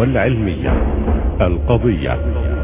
والعلمية القضية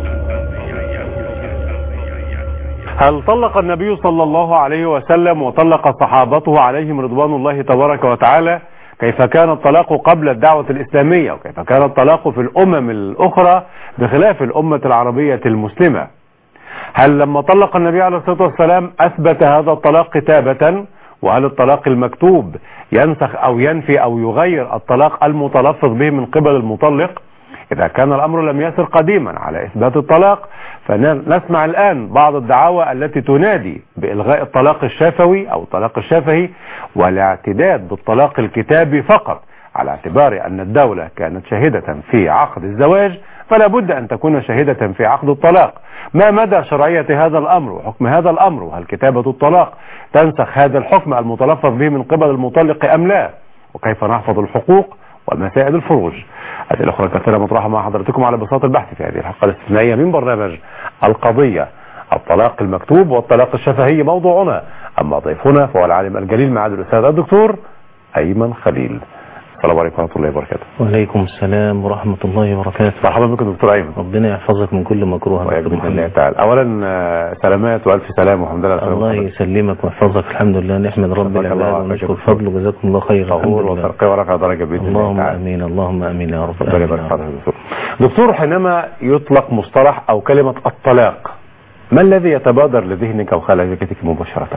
هل طلق النبي صلى الله عليه وسلم وطلق صحابته عليهم رضوان الله تبارك وتعالى كيف كان الطلاق قبل الدعوة الإسلامية وكيف كان الطلاق في الأمم الأخرى بخلاف الأمة العربية المسلمة هل لما طلق النبي عليه الصلاة والسلام أثبت هذا الطلاق كتابة وهل الطلاق المكتوب ينسخ أو ينفي أو يغير الطلاق المتلفظ به من قبل المطلق إذا كان الأمر لم يسر قديما على إثبات الطلاق فنسمع الآن بعض الدعاوى التي تنادي بإلغاء الطلاق الشفوي أو الطلاق الشفهي والاعتداد بالطلاق الكتابي فقط على اعتبار أن الدولة كانت شاهدة في عقد الزواج فلا بد أن تكون شاهدة في عقد الطلاق ما مدى شرعية هذا الأمر وحكم هذا الأمر وهل كتابة الطلاق تنسخ هذا الحكم المتلفظ به من قبل المطلق أم لا وكيف نحفظ الحقوق ومسائل الفروج هذه الأخرى الكثيرة مطرحة مع حضرتكم على بساط البحث في هذه الحلقة الاستثنائية من برنامج القضية الطلاق المكتوب والطلاق الشفهي موضوعنا أما ضيفنا فهو العالم الجليل معالي الأستاذ الدكتور أيمن خليل السلام عليكم ورحمة الله وبركاته وعليكم السلام ورحمة الله وبركاته مرحبا بكم دكتور أيمن ربنا يحفظك من كل مكروه ويجب بإذن الله تعالى أولا آه، سلامات وألف سلام والحمد لله على سلامة الله حضرتك. يسلمك ويحفظك الحمد لله نحمد رب شكرك الله العباد وعافاك ونشكر يا دكتور. فضله جزاكم الله خير الحمد طهور لله وترقية ورفع درجة بإذن الله اللهم تعالى امين اللهم امين يا رب ربنا العالمين يبارك يا في رب. حضرتك دكتور دكتور حينما يطلق مصطلح أو كلمة الطلاق ما الذي يتبادر لذهنك وخلاجتك مباشرة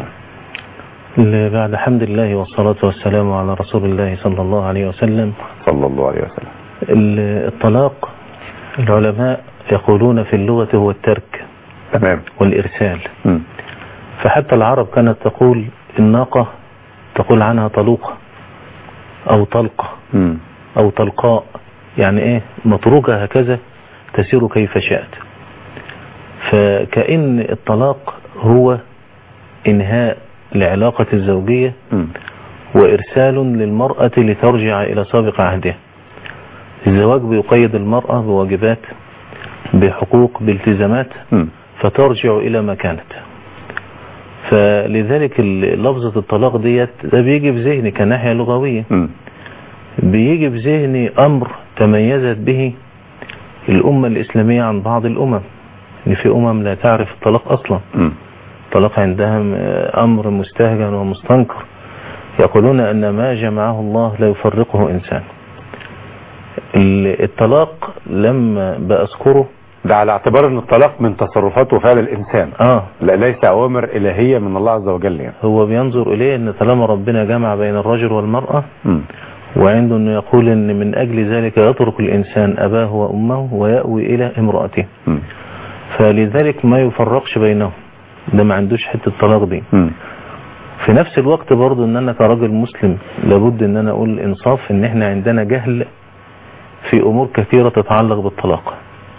اللي بعد حمد الله والصلاة والسلام على رسول الله صلى الله عليه وسلم صلى الله عليه وسلم ال- الطلاق العلماء يقولون في اللغة هو الترك تمام والإرسال مم. فحتى العرب كانت تقول الناقة تقول عنها طلوقة أو طلقة مم. أو طلقاء يعني إيه مطروقة هكذا تسير كيف شاءت فكأن الطلاق هو إنهاء العلاقة الزوجية مم. وإرسال للمرأة لترجع إلى سابق عهدها الزواج بيقيد المرأة بواجبات بحقوق بالتزامات مم. فترجع إلى ما كانت فلذلك ال- لفظة الطلاق ديت ده بيجي في ذهني كناحية لغوية مم. بيجي في ذهني أمر تميزت به الأمة الإسلامية عن بعض الأمم إن في أمم لا تعرف الطلاق أصلا مم. الطلاق عندهم آه، أمر مستهجن ومستنكر يقولون أن ما جمعه الله لا يفرقه إنسان ال- الطلاق لما بأذكره ده على اعتبار ان الطلاق من تصرفات وفعل الانسان آه لا ليس اوامر الهيه من الله عز وجل يعني هو بينظر إليه أن طالما ربنا جمع بين الرجل والمرأة مم. وعنده أنه يقول أن من أجل ذلك يترك الإنسان أباه وأمه ويأوي إلى امرأته مم. فلذلك ما يفرقش بينهم ده ما عندوش حتة طلاق دي مم. في نفس الوقت برضو ان انا كراجل مسلم لابد ان انا اقول انصاف ان احنا عندنا جهل في امور كثيرة تتعلق بالطلاق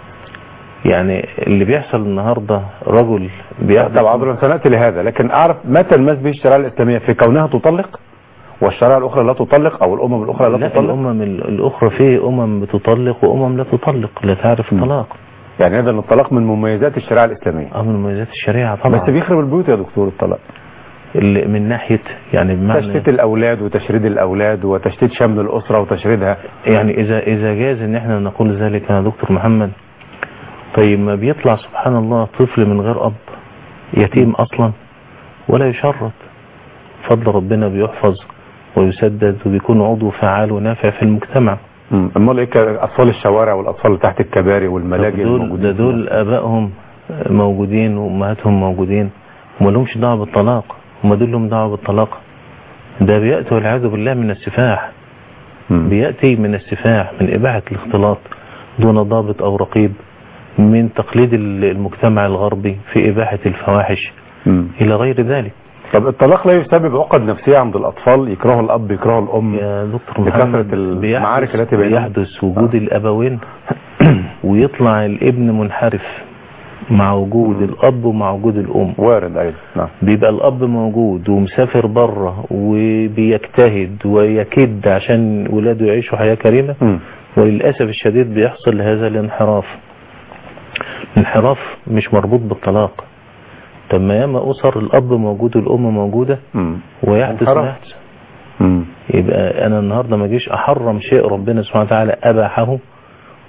يعني اللي بيحصل النهاردة رجل بيحدث طبعا عذرا سناتي لهذا لكن اعرف متى المس به الشريعه الاسلاميه في كونها تطلق والشرائع الاخرى لا تطلق او الامم الاخرى لا لا تطلق الامم ال- الاخرى في امم بتطلق وامم لا تطلق لا تعرف م. الطلاق يعني هذا الطلاق من مميزات الشريعه الاسلاميه اه من مميزات الشريعة طبعا بس بيخرب البيوت يا دكتور الطلاق اللي من ناحية يعني بمعنى تشتيت الاولاد وتشريد الاولاد وتشتيت شمل الاسره وتشريدها يعني إذا إذا جاز إن إحنا نقول ذلك يا دكتور محمد طيب ما بيطلع سبحان الله طفل من غير أب يتيم أصلا ولا يشرط فضل ربنا بيحفظ ويسدد وبيكون عضو فعال ونافع في المجتمع مم. امال ايه ك- اطفال الشوارع والاطفال اللي تحت الكباري والملاجئ دول ده الموجودين دول آبائهم موجودين وأمهاتهم موجودين وما لهمش دعوة بالطلاق هم دول لهم دعوة بالطلاق ده بيأتي والعياذ بالله من السفاح مم. بيأتي من السفاح من إباحة الاختلاط دون ضابط أو رقيب من تقليد ال- المجتمع الغربي في إباحة الفواحش مم. إلى غير ذلك طب الطلاق لا يسبب عقد نفسية عند الأطفال يكرهوا الأب يكرهوا الأم يا دكتور لكثرة محمد المعارك بيحدث- التي بينهم. بيحدث وجود الأبوين ويطلع الابن منحرف مع وجود الأب ومع وجود الأم وارد أيضا نعم بيبقى الأب موجود ومسافر بره وبيجتهد ويكد عشان ولاده يعيشوا حياة كريمة مم. وللأسف الشديد بيحصل هذا الانحراف الانحراف مش مربوط بالطلاق طب ما ياما أسر الأب موجود والأم موجودة مم. ويحدث انحراف. ما يحدث مم. يبقى أنا النهاردة ما جيش أحرم شيء ربنا سبحانه وتعالى أباحه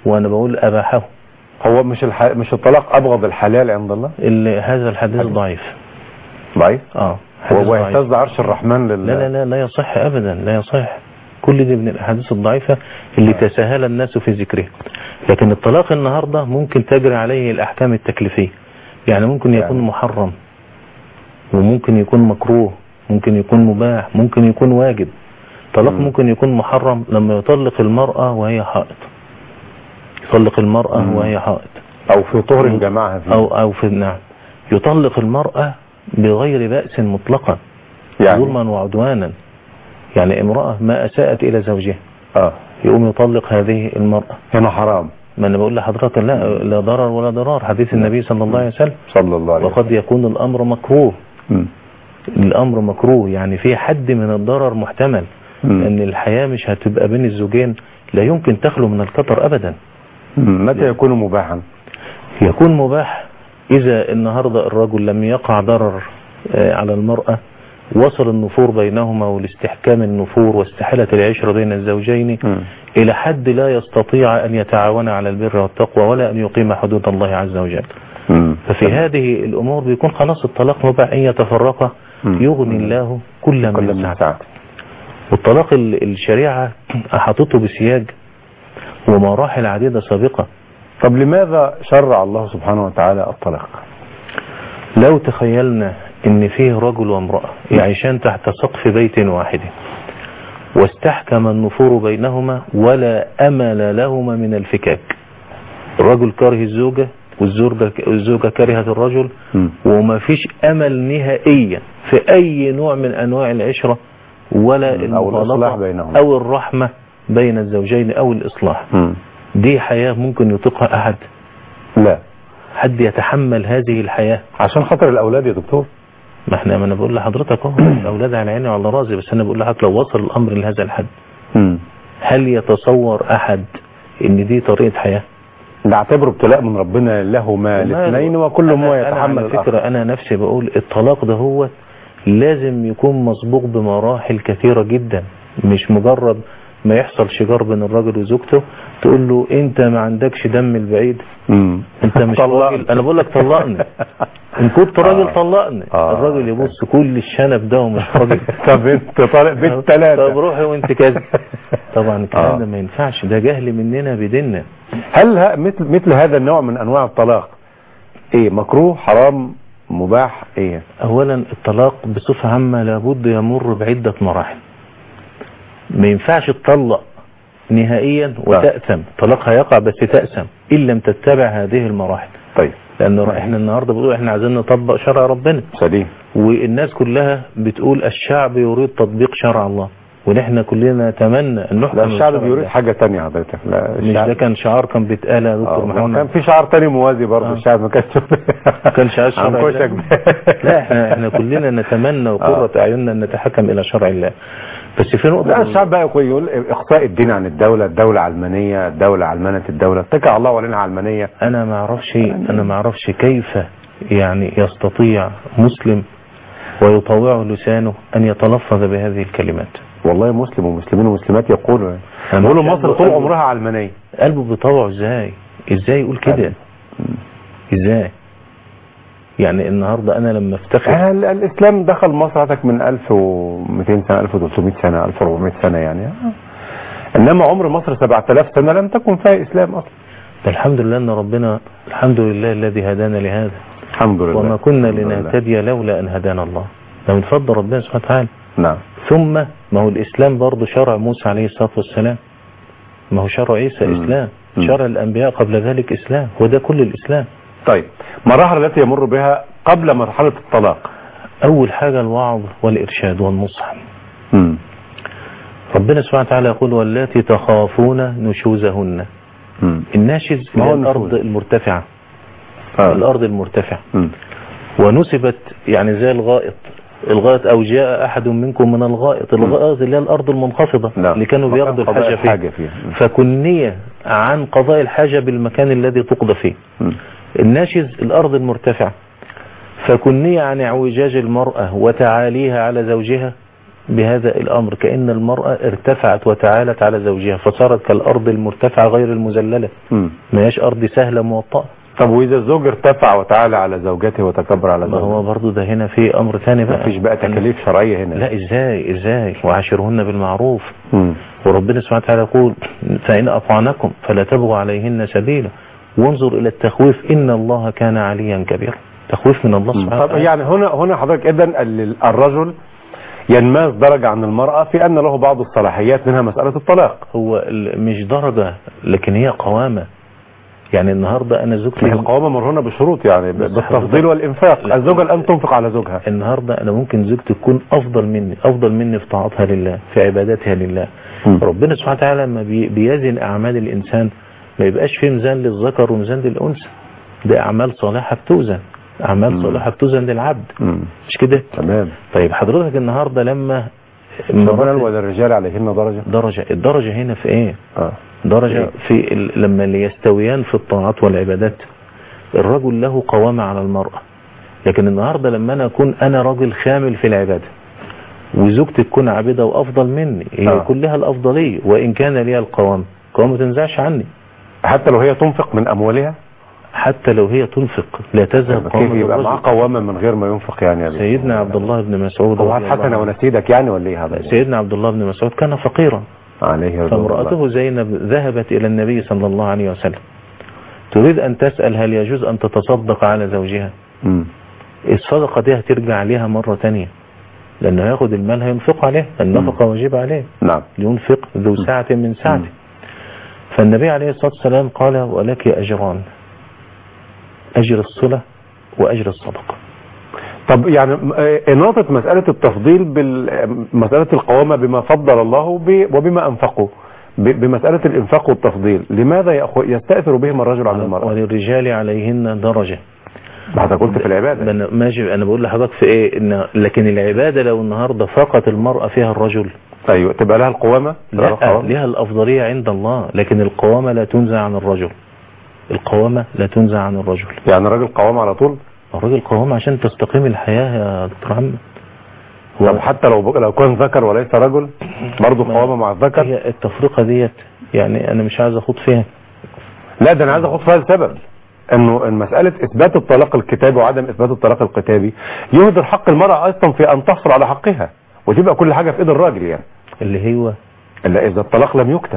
وانا بقول اباحه هو مش الح... مش الطلاق ابغض الحلال عند الله ال- هذا الحديث ضعيف ضعيف اه حديث هو ضعيف. يهتز عرش الرحمن لل لا لا لا لا يصح ابدا لا يصح كل دي من الاحاديث الضعيفه اللي تساهل الناس في ذكرها لكن الطلاق النهارده ممكن تجري عليه الاحكام التكليفيه يعني ممكن يكون يعني. محرم وممكن يكون مكروه ممكن يكون مباح ممكن يكون واجب طلاق مم. ممكن يكون محرم لما يطلق المرأة وهي حائض يطلق المرأة مم. وهي حائض او في طهر جماعها فيه أو أو في نعم يطلق المرأة بغير بأس مطلقا يعني ظلما وعدوانا يعني امرأة ما أساءت إلى زوجها اه يقوم يطلق هذه المرأة هنا حرام ما أنا بقول لحضرتك لا لا ضرر ولا ضرار حديث النبي صلى الله عليه وسلم صلى الله عليه وقد يكون الأمر مكروه وسلم الأمر مكروه يعني في حد من الضرر محتمل مم. أن الحياة مش هتبقى بين الزوجين لا يمكن تخلو من الخطر أبدا مم. متى يكون مباحا يكون مباح إذا النهاردة الرجل لم يقع ضرر آه، على المرأة وصل النفور بينهما والاستحكام النفور واستحالة العشرة بين الزوجين مم. إلى حد لا يستطيع أن يتعاون على البر والتقوى ولا أن يقيم حدود الله عز وجل مم. ففي هذه الأمور بيكون خلاص الطلاق مباح إن يتفرقا مم. يغني الله كل كل من من سعته ساعته والطلاق ال- الشريعة أحاطته بسياج ومراحل عديدة سابقة طب لماذا شرع الله سبحانه وتعالى الطلاق لو تخيلنا ان فيه رجل وامرأة يعيشان تحت سقف بيت واحد واستحكم النفور بينهما ولا امل لهما من الفكاك الرجل كاره الزوجة والزوجة والزوجة كرهت الرجل مم. وما فيش امل نهائيا في اي نوع من انواع العشرة ولا مم. أو الإصلاح المخالطة بينهما. او الرحمة بين الزوجين او الاصلاح مم. دي حياة ممكن يطيقها احد لا حد يتحمل هذه الحياة عشان خاطر الاولاد يا دكتور ما احنا ما انا بقول لحضرتك اهو الاولاد على عيني وعلى راسي بس انا بقول لحضرتك لو وصل الامر لهذا الحد مم. هل يتصور احد ان دي طريقه حياه؟ نعتبره ابتلاء من ربنا لهما وماله؟ الاثنين وكل أنا- ما أنا يتحمل على الاخر فكره انا نفسي بقول الطلاق ده هو لازم يكون مسبوق بمراحل كثيره جدا مش مجرد ما يحصل شجار بين الراجل وزوجته تقول له انت ما عندكش دم البعيد مم. انت مش طلقني. راجل انا بقول لك طلقني ان كنت راجل آه. طلقني آه. الراجل يبص كل الشنب ده ومش راجل طب انت طالق طب بالثلاثه روحي وانت كذا طبعا الكلام آه. ده ما ينفعش ده جهل مننا بديننا هل ه- مثل مثل هذا النوع من انواع الطلاق ايه مكروه حرام مباح ايه اولا الطلاق بصفة عامة لابد يمر بعدة مراحل ما ينفعش تطلق نهائيا وتأثم طلاق هيقع بس تأثم ان لم تتبع هذه المراحل طيب لان احنا النهاردة بنقول احنا عايزين نطبق شرع ربنا سليم والناس كلها بتقول الشعب يريد تطبيق شرع الله ونحن كلنا نتمنى ان نحكم لا الشعب بشرع بيريد الله. حاجة تانية حضرتك لا مش ده كان شعار كان بيتقال يا دكتور آه، محمد كان في شعار تاني موازي برضه آه. الشعب ما كانش كان شعار شرع عن الله. كشك لا احنا احنا كلنا نتمنى وقرة اعيننا ان نتحكم الى شرع الله بس في نقطة لا الشعب بقى يقول يقول اخفاء الدين عن الدولة الدولة علمانية الدولة علمانة الدولة اتكل على الله وعلينا علمانية انا ما اعرفش انا ما اعرفش كيف يعني يستطيع مسلم ويطوع لسانه ان يتلفظ بهذه الكلمات والله مسلم ومسلمين ومسلمات يقولوا يعني أنا بيقولوا مش مصر قلبه- طول قلبه- عمرها علمانية قلبه بيطوعه ازاي ازاي يقول كده ازاي يعني النهاردة انا لما افتخر يعني ال- الاسلام دخل مصر عندك من 1200 سنة 1300 سنة 1400 سنة يعني انما عمر مصر 7000 سنة لم تكن فيها اسلام اصلا الحمد لله ان ربنا الحمد لله الذي هدانا لهذا الحمد لله وما كنا الحمد لله. لنهتدي لولا ان هدانا الله ده من فضل ربنا سبحانه وتعالى نعم ثم ما هو الإسلام برضه شرع موسى عليه الصلاة والسلام ما هو شرع عيسى مم. إسلام مم. شرع الأنبياء قبل ذلك إسلام وده كل الإسلام طيب مراحل التي يمر بها قبل مرحلة الطلاق أول حاجة الوعظ والإرشاد والنصح مم. ربنا سبحانه وتعالى يقول واللاتي تخافون نشوزهن مم. الناشز ما اللي هو هي الأرض النشوز؟ المرتفعة آه. الأرض المرتفعة مم. ونسبت يعني زي الغائط الغائط أو جاء أحد منكم من الغائط الغائط اللي هي الأرض المنخفضة نعم. اللي كانوا مكان بياخدوا قضاء الحاجة الحاجة فيها فيها. فكنية عن قضاء الحاجة بالمكان الذي تقضى فيه مم. الناشز الأرض المرتفعة فكنية عن اعوجاج المرأة وتعاليها على زوجها بهذا الأمر كأن المرأة ارتفعت وتعالت على زوجها فصارت كالأرض المرتفعة غير المذللة مم. ما هيش أرض سهلة موطأة طب واذا الزوج ارتفع وتعالى على زوجته وتكبر على ما هو زوجته برضو ده هنا في أمر ثاني بقى مفيش بقى تكاليف شرعيه هنا لا إزاي إزاي وعاشرهن بالمعروف مم. وربنا سبحانه وتعالى يقول فإن أطعنكم فلا تبغوا عليهن سبيلا وانظر إلى التخويف إن الله كان عليا كبيرا تخويف من الله سبحانه طب وتعالى يعني هنا هنا حضرتك اذا ال- الرجل ينماز درجه عن المراه في ان له بعض الصلاحيات منها مساله الطلاق هو ال- مش درجة لكن هي قوامة يعني النهاردة أنا ما هي زوجتي القوامه مرهونه بشروط يعني ب- بس بالتفضيل حضرتك- والانفاق لا. الزوجه الان تنفق على زوجها النهاردة أنا ممكن زوجتي تكون أفضل مني أفضل مني في طاعتها لله في عباداتها لله مم. ربنا سبحانه وتعالى لما بي- بيزن أعمال الإنسان ما يبقاش في ميزان للذكر وميزان للأنثى ده أعمال صالحة بتوزن أعمال مم. صالحة بتوزن للعبد مم. مش كده تمام طيب حضرتك النهاردة لما ربنا مرات- وللرجال عليهن درجه درجة الدرجة هنا في ايه اه درجة إيه؟ في ال- لما يستويان في الطاعات والعبادات الرجل له قوامة على المرأة لكن النهاردة لما أنا أكون أنا راجل خامل في العبادة وزوجتي تكون عابدة وأفضل مني هي آه. كلها الأفضلية وإن كان ليها القوام القوام ما تنزعش عني حتى لو هي تنفق من اموالها حتى لو هي تنفق لا تذهب كيف قوامة يبقى معاه الرجل قوامه من غير ما ينفق يعني يا بيه؟ سيدنا عبد الله بن مسعود هو رضي هل حسن الله عنه. ونسيدك يعني ولا ايه هذا سيدنا عبد الله بن مسعود كان فقيرا عليه رضي الله فامرأته زينب ذهبت إلى النبي صلى الله عليه وسلم تريد أن تسأل هل يجوز أن تتصدق على زوجها مم. الصدقة دي هترجع عليها مرة تانية لأنه هياخد المال هينفق عليه النفقة واجب عليه نعم لينفق ذو ساعة من ساعته فالنبي عليه الصلاة والسلام قال ولك أجران أجر الصلة وأجر الصدقة طب يعني م- آه، نقطة مسألة التفضيل بمسألة القوامة بما فضل الله ب- وبما أنفقوا ب- بمسألة الإنفاق والتفضيل لماذا يأخ- يستأثر بهم الرجل عن المرأة وللرجال عليهن درجة حضرتك قلت في العبادة أنا ماشي أنا بقول لحضرتك في إيه إن لكن العبادة لو النهاردة فقط المرأة فيها الرجل أيوة تبقى لها القوامة تبقى لها لا القوامة؟ لها الأفضلية عند الله لكن القوامة لا تنزع عن الرجل القوامة لا تنزع عن الرجل يعني الراجل قوامة على طول الرجل قوامة عشان تستقيم الحياة يا دكتور محمد طب حتى لو لو كان ذكر وليس رجل برضه ما- قوامة مع الذكر هي التفرقة ديت يعني أنا مش عايز أخوض فيها لا ده انا عايز اخد فيها السبب انه مسألة اثبات الطلاق الكتابي وعدم اثبات الطلاق الكتابي يهدر حق المرأة اصلا في ان تحصل على حقها وتبقى كل حاجة في ايد الراجل يعني اللي هو الا اذا الطلاق لم يكتب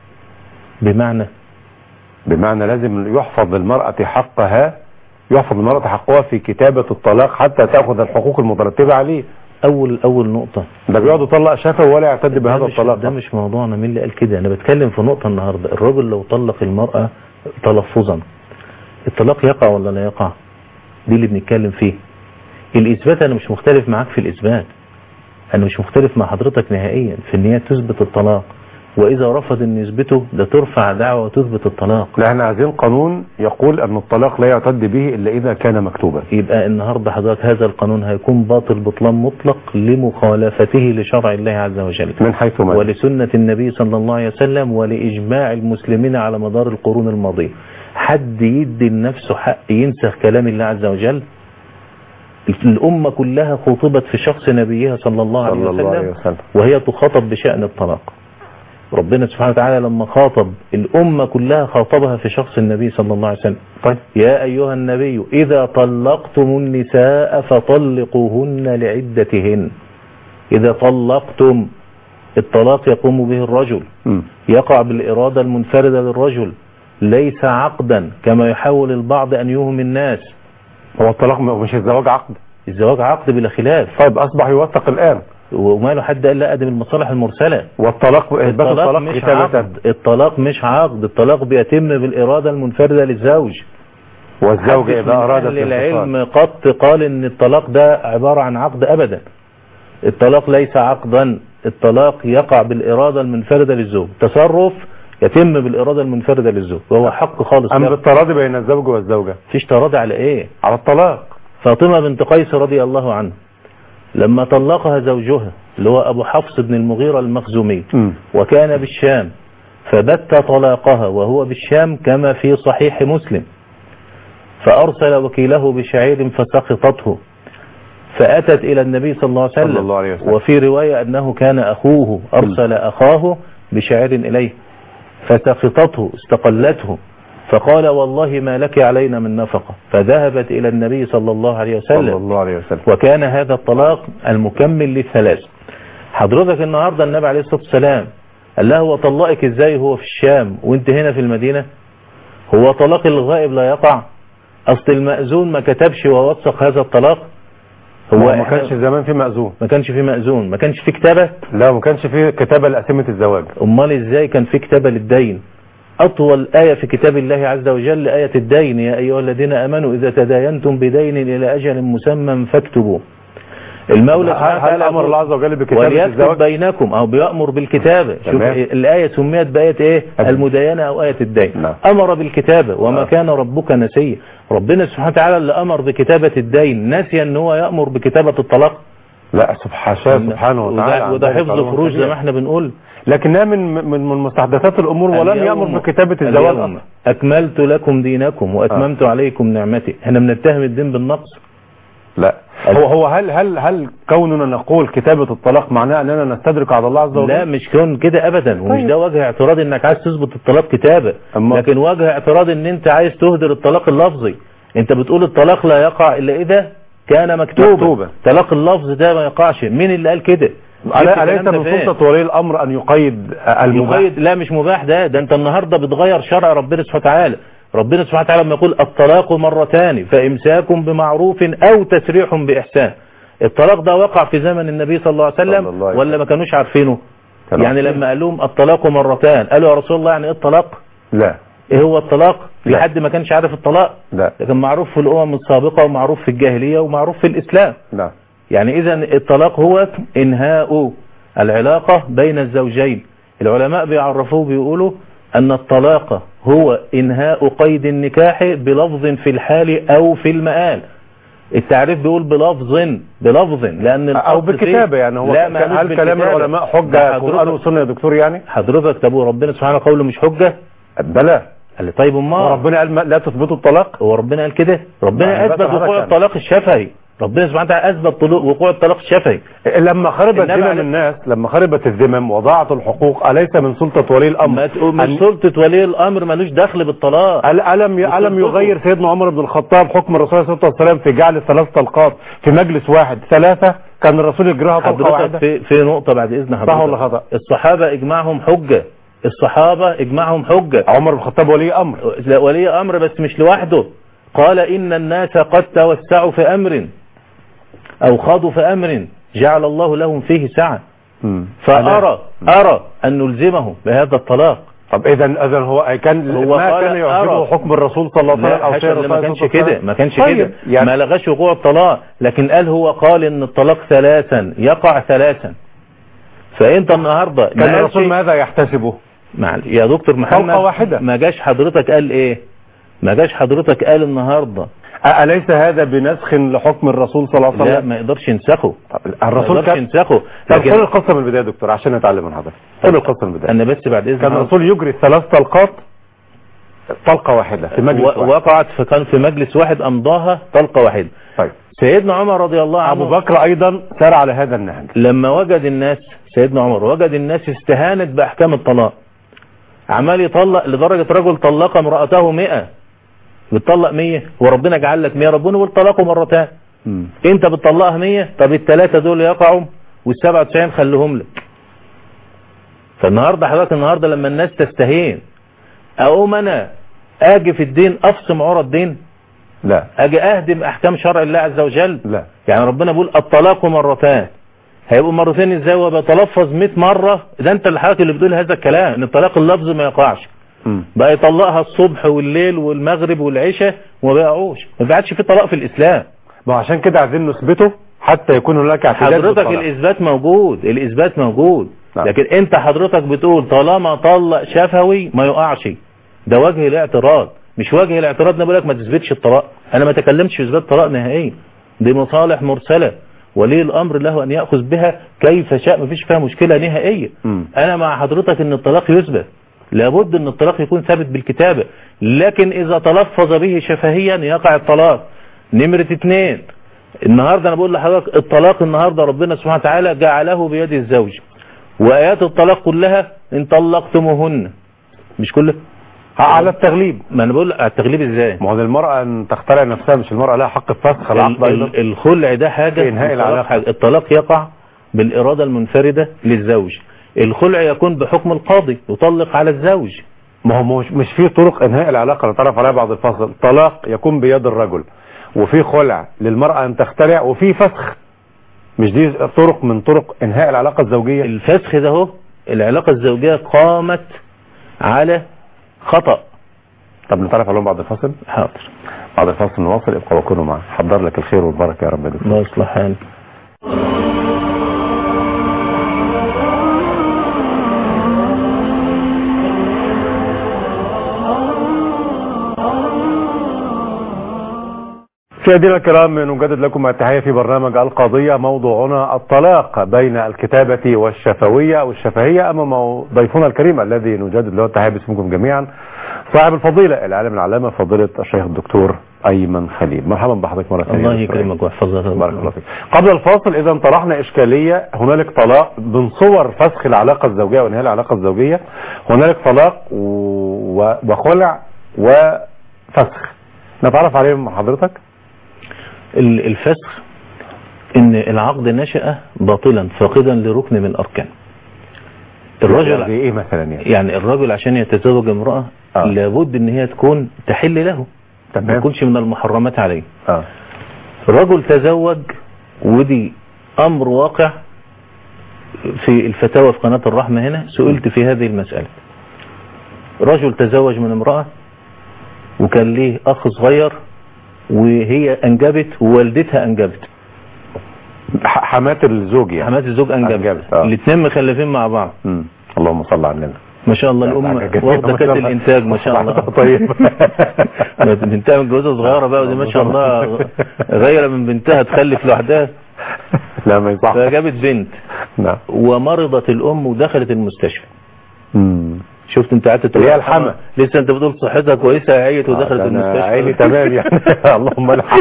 بمعنى بمعنى لازم يحفظ للمرأة حقها يحفظ للمرأة حقها في كتابة الطلاق حتى تأخذ الحقوق المترتبة عليه أول أول نقطة ده بيقعد يطلق شافه ولا يعتد ده بهذا مش, الطلاق ده مش موضوعنا مين اللي قال كده أنا بتكلم في نقطة النهاردة الرجل لو طلق المرأة تلفظا الطلاق يقع ولا لا يقع دي اللي بنتكلم فيه الإثبات أنا مش مختلف معاك في الإثبات أنا مش مختلف مع حضرتك نهائيا في إن هي تثبت الطلاق وإذا رفض إن يثبته ده ترفع دعوة وتثبت الطلاق لا احنا عايزين قانون يقول ان الطلاق لا يعتد به الا اذا كان مكتوبا يبقى النهاردة حضرتك هذا القانون هيكون باطل بطلان مطلق لمخالفته لشرع الله عز وجل من حيث ما ولسنة النبي صلى الله عليه وسلم ولإجماع المسلمين على مدار القرون الماضية حد يدي لنفسه حق ينسخ كلام الله عز وجل الأمة كلها خطبت في شخص نبيها صلى الله عليه صلى الله عليه وسلم وسلم وهي تخاطب بشأن الطلاق ربنا سبحانه وتعالى لما خاطب الأمة كلها خاطبها في شخص النبي صلى الله عليه وسلم طيب يا أيها النبي إذا طلقتم النساء فطلقوهن لعدتهن إذا طلقتم الطلاق يقوم به الرجل مم. يقع بالإرادة المنفردة للرجل ليس عقدا كما يحاول البعض أن يوهم الناس هو الطلاق م- مش الزواج عقد الزواج عقد بلا خلاف طيب اصبح يوثق الان وماله حد قال لا أدم المصالح المرسلة والطلاق اثبات الطلاق الطلاق مش كتابة عقد الطلاق مش عقد الطلاق بيتم بالإرادة المنفردة للزوج والزوج محدش اذا من اراد أهل الانفصال العلم قط قال ان الطلاق ده عبارة عن عقد ابدا الطلاق ليس عقدا الطلاق يقع بالارادة المنفردة للزوج تصرف يتم بالارادة المنفردة للزوج وهو حق خالص ام لا بالتراضي بين الزوج والزوجة فيش تراضي على ايه على الطلاق فاطمة بنت قيس رضي الله عنه لما طلقها زوجها اللي هو ابو حفص بن المغيرة المخزومي مم. وكان بالشام فبت طلاقها وهو بالشام كما في صحيح مسلم فأرسل وكيله بشعير فسقطته فأتت إلى النبي صلى الله عليه وسلم, صلى الله عليه وسلم. وفي رواية أنه كان أخوه أرسل أخاه بشعر إليه فسخطته استقلته فقال والله ما لك علينا من نفقة فذهبت إلى النبي صلى الله عليه صلى وسلم الله عليه وسلم وكان هذا الطلاق المكمل للثلاث حضرتك النهاردة النبي عليه الصلاة والسلام قال له هو طلقك ازاي هو في الشام وانت هنا في المدينة هو طلاق الغائب لا يقع اصل المأذون ما كتبش ووثق هذا الطلاق هو هو ما إحنا- كانش زمان في مأذون ما كانش في مأذون ما كانش في كتابة لا ما كانش في كتابة لأسمة الزواج امال ازاي كان في كتابة للدين اطول آية في كتاب الله عز وجل آية الدين يا ايها الذين امنوا اذا تداينتم بدين الى اجل مسمى فاكتبوا المولى سبحانه هل وتعالى أمر الله عز وجل بكتابة وليكتب الزواج بينكم او بيأمر بالكتابة شوف تمام. الآية سميت بآية ايه أدنى. المداينة او آية الدين نعم. امر بالكتابة وما آه. كان ربك نسيا ربنا سبحانه وتعالى اللي امر بكتابة الدين نسي ان هو يأمر بكتابة الطلاق لا سبحانه سبحانه وتعالى وده, عن وده ذلك حفظ علوم فروج زي كبيرة. ما احنا بنقول لكنها من من من مستحدثات الأمور ولم اليوم- يأمر بكتابة الزواج اليوم أصلا. أكملت لكم دينكم وأتممت عليكم نعمتي احنا بنتهم الدين بالنقص لا هو هو هل هل هل كوننا نقول كتابة الطلاق معناه أننا نستدرك على الله عز وجل لا مش كون كده أبدا ومش طيب. ده وجه اعتراض إنك عايز تثبت الطلاق كتابة أما- لكن وجه اعتراض إن أنت عايز تهدر الطلاق اللفظي أنت بتقول الطلاق لا يقع إلا إذا كان مكتوبا مكتوبا. طلاق اللفظ ده ما يقعش مين اللي قال كده جبت ألا- الكلام أليس ده من فين؟ سلطة ولي الأمر أن يقيد المباح يقيد لا مش مباح ده ده انت النهارده بتغير شرع ربنا سبحانه وتعالى ربنا سبحانه وتعالى لما يقول الطلاق مرتان فامساك بمعروف او تسريح باحسان الطلاق ده وقع في زمن النبي صلى الله عليه وسلم صلى الله عليه ولا ما كانوش عارفينه كانوا يعني عارفين. لما قال لهم الطلاق مرتان قالوا يا رسول الله يعني ايه الطلاق لا ايه هو الطلاق في لا. حد ما كانش عارف الطلاق لا لكن معروف في الامم السابقه ومعروف في الجاهليه ومعروف في الاسلام لا يعني اذا الطلاق هو انهاء العلاقة بين الزوجين العلماء بيعرفوه بيقولوا ان الطلاق هو انهاء قيد النكاح بلفظ في الحال او في المآل التعريف بيقول بلفظ بلفظ لان أو الأصل فيه- بالكتابة يعني هو لا كان- ما هل كلام العلماء حجة قرآن وسنة يا دكتور يعني حضرتك طب وربنا سبحانه قوله مش حجة بلى قال لي طيب امال وربنا قال ما- لا تثبتوا الطلاق هو ربنا قال كده ما ربنا هي بقى اثبت حضرتك وقوع يعني. الطلاق الشفهي ربنا سبحانه وتعالى اثبت طلوع- وقوع الطلاق الشفهي لما خربت النبي ذمم عليه- الناس لما خربت الذمم وضاعت الحقوق أليس من سلطة ولي الأمر ما تقول مش أن- سلطة ولي الامر ملوش دخل بالطلاق أل- ألم ي- ألم وسلطته. يغير سيدنا عمر بن الخطاب حكم الرسول صلى الله عليه وسلم في جعل ثلاث طلقات في مجلس واحد ثلاثة كان الرسول يجريها طلقة حضرتك واحدة في في نقطة بعد إذن حضرتك صح ولا خطأ؟ الصحابة إجماعهم حجة الصحابة إجماعهم حجة عمر بن الخطاب ولي أمر لا، ولي أمر بس مش لوحده قال إن الناس قد توسعوا في أمر أو خاضوا في أمر جعل الله لهم فيه سعة فأرى أرى أن نلزمهم بهذا الطلاق طب إذا إذا هو كان هو ما قال كان يعجبه أرى. حكم الرسول صلى الله عليه وسلم لا أو حاشا شيء اللي الرسول ما كانش صلى الله عليه كده وسلم. ما كانش طيب، كده يعني ما لغاش وقوع الطلاق لكن قال هو قال ان الطلاق ثلاثا يقع ثلاثا فانت النهارده كان ما قالش- الرسول ماذا يحتسبه مع يا دكتور محمد طلقة واحدة. ما جاش حضرتك قال ايه ما جاش حضرتك قال النهارده أليس هذا بنسخ لحكم الرسول صلى الله عليه لا وسلم ما يقدرش ينسخه طب ما الرسول يقدرش كان ينسخه طب لكن قول القصة من البداية يا دكتور عشان نتعلم من حضرتك قول القصة من البداية انا بس بعد اذن كان حضرتك. الرسول يجري ثلاث طلقات طلقة واحدة في مجلس و- واحد وقعت فكان في مجلس واحد امضاها طلقه واحده طيب سيدنا عمر رضي الله عنه أبو بكر أيضا سار على هذا النهج لما وجد الناس سيدنا عمر وجد الناس استهانت بأحكام الطلاق عمال يطلق لدرجة رجل طلق امرأته مئة بتطلق مية وربنا جعل لك مية ربنا يقول طلقوا مرتان انت بتطلقها مية طب الثلاثة دول يقعوا والسبعة وتسعين خليهم لك فالنهاردة حضرتك النهاردة لما الناس تستهين اقوم انا اجي في الدين افصم عرى الدين لا اجي اهدم احكام شرع الله عز وجل لا يعني ربنا بيقول الطلاق مرتان هيبقوا مرتين ازاي وبيتلفظ 100 مرة ده انت اللي حضرتك اللي بتقول هذا الكلام ان الطلاق اللفظ ما يقعش مم. بقى يطلقها الصبح والليل والمغرب والعشاء وما بيقعوش ما بقعدش في طلاق في الاسلام ما هو عشان كده عايزين نثبته حتى يكون هناك اعتداد حضرتك بالطلاق. الاثبات موجود الاثبات موجود نعم. لكن انت حضرتك بتقول طالما طلق شفوي ما يقعش ده وجه الاعتراض مش وجه الاعتراض انا بقول لك ما تثبتش الطلاق انا ما تكلمتش في اثبات طلاق نهائيا دي مصالح مرسله ولي الامر له ان ياخذ بها كيف شاء ما فيش فيها مشكله نهائيه مم. انا مع حضرتك ان الطلاق يثبت لابد ان الطلاق يكون ثابت بالكتابه لكن اذا تلفظ به شفهيا يقع الطلاق نمره اثنين النهاردة انا بقول لحضرتك الطلاق النهاردة ربنا سبحانه وتعالى جعله بيد الزوج وايات الطلاق كلها ان طلقتموهن مش كله على التغليب ما انا بقول على التغليب ازاي ما هو للمرأة ان تخترع نفسها مش المرأة لها حق الفسخ ال- العقد ايضا ال- الخلع ده حاجة في إنهاء الطلاق العلاقة. حاجة. الطلاق يقع بالإرادة المنفردة للزوج الخلع يكون بحكم القاضي يطلق على الزوج ما هو مش مش في طرق انهاء العلاقه اللي تعرف عليها بعد الفصل طلاق يكون بيد الرجل وفي خلع للمراه ان تخترع وفي فسخ مش دي طرق من طرق انهاء العلاقه الزوجيه الفسخ ده هو العلاقة الزوجية قامت على خطأ طب نتعرف عليهم بعد الفصل حاضر بعد الفصل نواصل ابقوا وكونوا معنا حضر لك الخير والبركه يا رب يا دكتور الله يصلح حالك مشاهدينا الكرام نجدد لكم التحية في برنامج القضية موضوعنا الطلاق بين الكتابة والشفوية أو الشفهية أما مو- ضيفنا الكريم الذي نجدد له التحية باسمكم جميعا صاحب الفضيلة العالم العلامة فضيلة الشيخ الدكتور أيمن خليل مرحبا بحضرتك مرة ثانية الله يا دكتور أيمن. يكرمك ويحفظك بارك الله فيك قبل الفاصل اذا طرحنا اشكاليه هنالك طلاق من صور فسخ العلاقه الزوجيه وانهاء العلاقه الزوجيه هنالك طلاق و- و- وخلع وفسخ نتعرف عليهم مع حضرتك ال- الفسخ ان العقد نشأ باطلا فاقدا لركن من اركان الرجل زي ايه مثلا يعني يعني الرجل عشان يتزوج امرأة آه. لابد ان هي تكون تحل له ما تمام تكونش من المحرمات عليه اه الرجل تزوج ودي امر واقع في الفتاوى في قناة الرحمة هنا سئلت في هذه المسألة رجل تزوج من امرأة وكان ليه اخ صغير وهي انجبت ووالدتها انجبت ح- حماة الزوج يعني حمات الزوج انجبت أنجبت، آه. الاثنين مخلفين مع بعض مم. اللهم صل على النبي ما شاء الله حاجة الام جميلة واخده ما كاس شاء الله. الانتاج ما شاء الله طيب بنتها متجوزه صغيره بقى ودي ما شاء الله غير من بنتها تخلف لوحدها لا ما يصح فجابت بنت نعم ومرضت الام ودخلت المستشفى مم. شفت انت قعدت تقول هي الحما. لسه انت بتقول صحتها كويسه عيت ودخلت أنا المستشفى عيني تمام يعني اللهم لا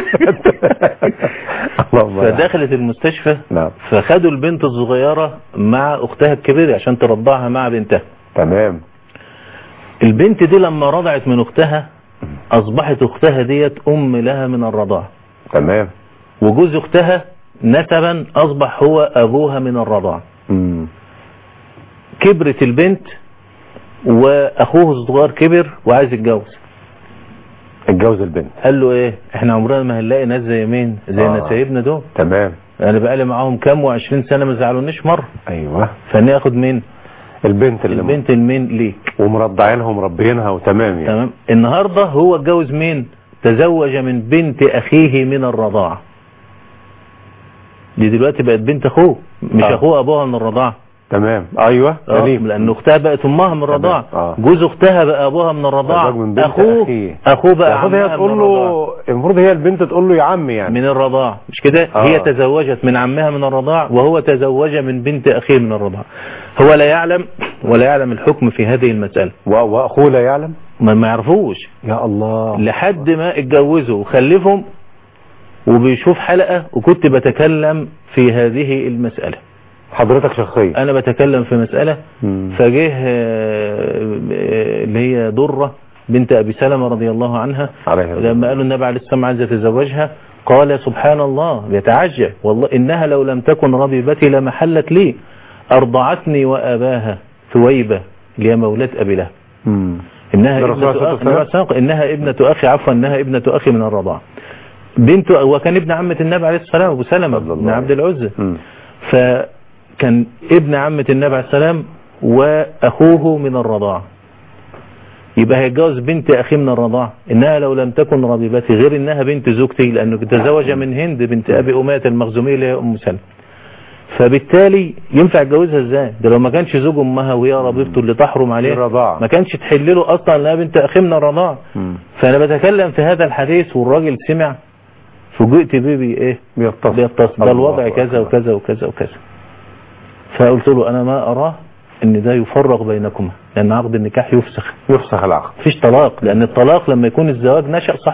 اللهم لا فدخلت المستشفى نعم فخدوا البنت الصغيره مع اختها الكبيره عشان ترضعها مع بنتها تمام البنت دي لما رضعت من اختها اصبحت اختها ديت ام لها من الرضاعه تمام وجوز اختها نسبا اصبح هو ابوها من الرضاعه مم. كبرت البنت واخوه الصغير كبر وعايز يتجوز اتجوز البنت قال له ايه احنا عمرنا ما هنلاقي ناس زي مين زي آه. نسايبنا دول تمام انا بقالي معاهم كام وعشرين سنه ما زعلونيش مره ايوه فانا اخد مين البنت اللي البنت المين ليك ومرضعينها ومربينها وتمام يعني تمام النهارده هو اتجوز مين تزوج من بنت اخيه من الرضاعه دي دلوقتي بقت بنت اخوه مش آه. اخوه ابوها من الرضاعه تمام ايوه اه سليم لان اختها بقت امها من الرضاعه آه. جوز اختها بقى ابوها من الرضاعه تزوج من بنت اخوه أخيه. اخوه بقى المفروض هي عمها تقول من الرضاعة. له المفروض هي البنت تقول له يا عم يعني من الرضاعة مش كده آه. هي تزوجت من عمها من الرضاعة وهو تزوج من بنت أخيه من الرضاعة هو لا يعلم ولا يعلم الحكم في هذه المسألة و- واخوه لا يعلم ما ما يعرفوش يا الله لحد ما اتجوزوا وخلفهم وبيشوف حلقة وكنت بتكلم في هذه المسألة حضرتك شخصيا أنا بتكلم في مسألة مم. فجه آه، آه، اللي هي درة بنت أبي سلمة رضي الله عنها عليه الصلاة لما قالوا النبي عليه السلام عايز يتزوجها قال سبحان الله يتعجب والله إنها لو لم تكن ربيبتي لمحلت لي أرضعتني وأباها ثويبة اللي هي مولاة أبي لهب مم. إنها الرسول ابنة صلى الله أخ... عليه وسلم؟ النبي عليه السلام إنها ابنة أخي عفوا إنها ابنة أخي من الرضاعة بنت وكان ابن عمة النبي عليه السلام أبو سلمة صلى الله بن عليه عبد العزة مم. فكان ابن عمة النبي عليه السلام وأخوه من الرضاعة يبقى هيتجوز بنت أخي من الرضاعة إنها لو لم تكن ربيبتي غير إنها بنت زوجتي لأنه تزوج من هند بنت أبي أمية المخزومية اللي هي أم سلمة فبالتالي ينفع يتجوزها ازاي ده لو ما كانش زوج امها وهي ربيبته اللي تحرم عليه الرضاعة. ما كانش تحل له اصلا انها بنت اخي من الرضاعه مم. فانا بتكلم في هذا الحديث والراجل سمع فوجئت بيه بي ايه بيتصل بيتصل ده الله الوضع كذا أكبر. وكذا وكذا وكذا فقلت له انا ما اراه ان ده يفرق بينكما لان عقد النكاح يفسخ يفسخ العقد مفيش طلاق لان الطلاق لما يكون الزواج نشأ صحيح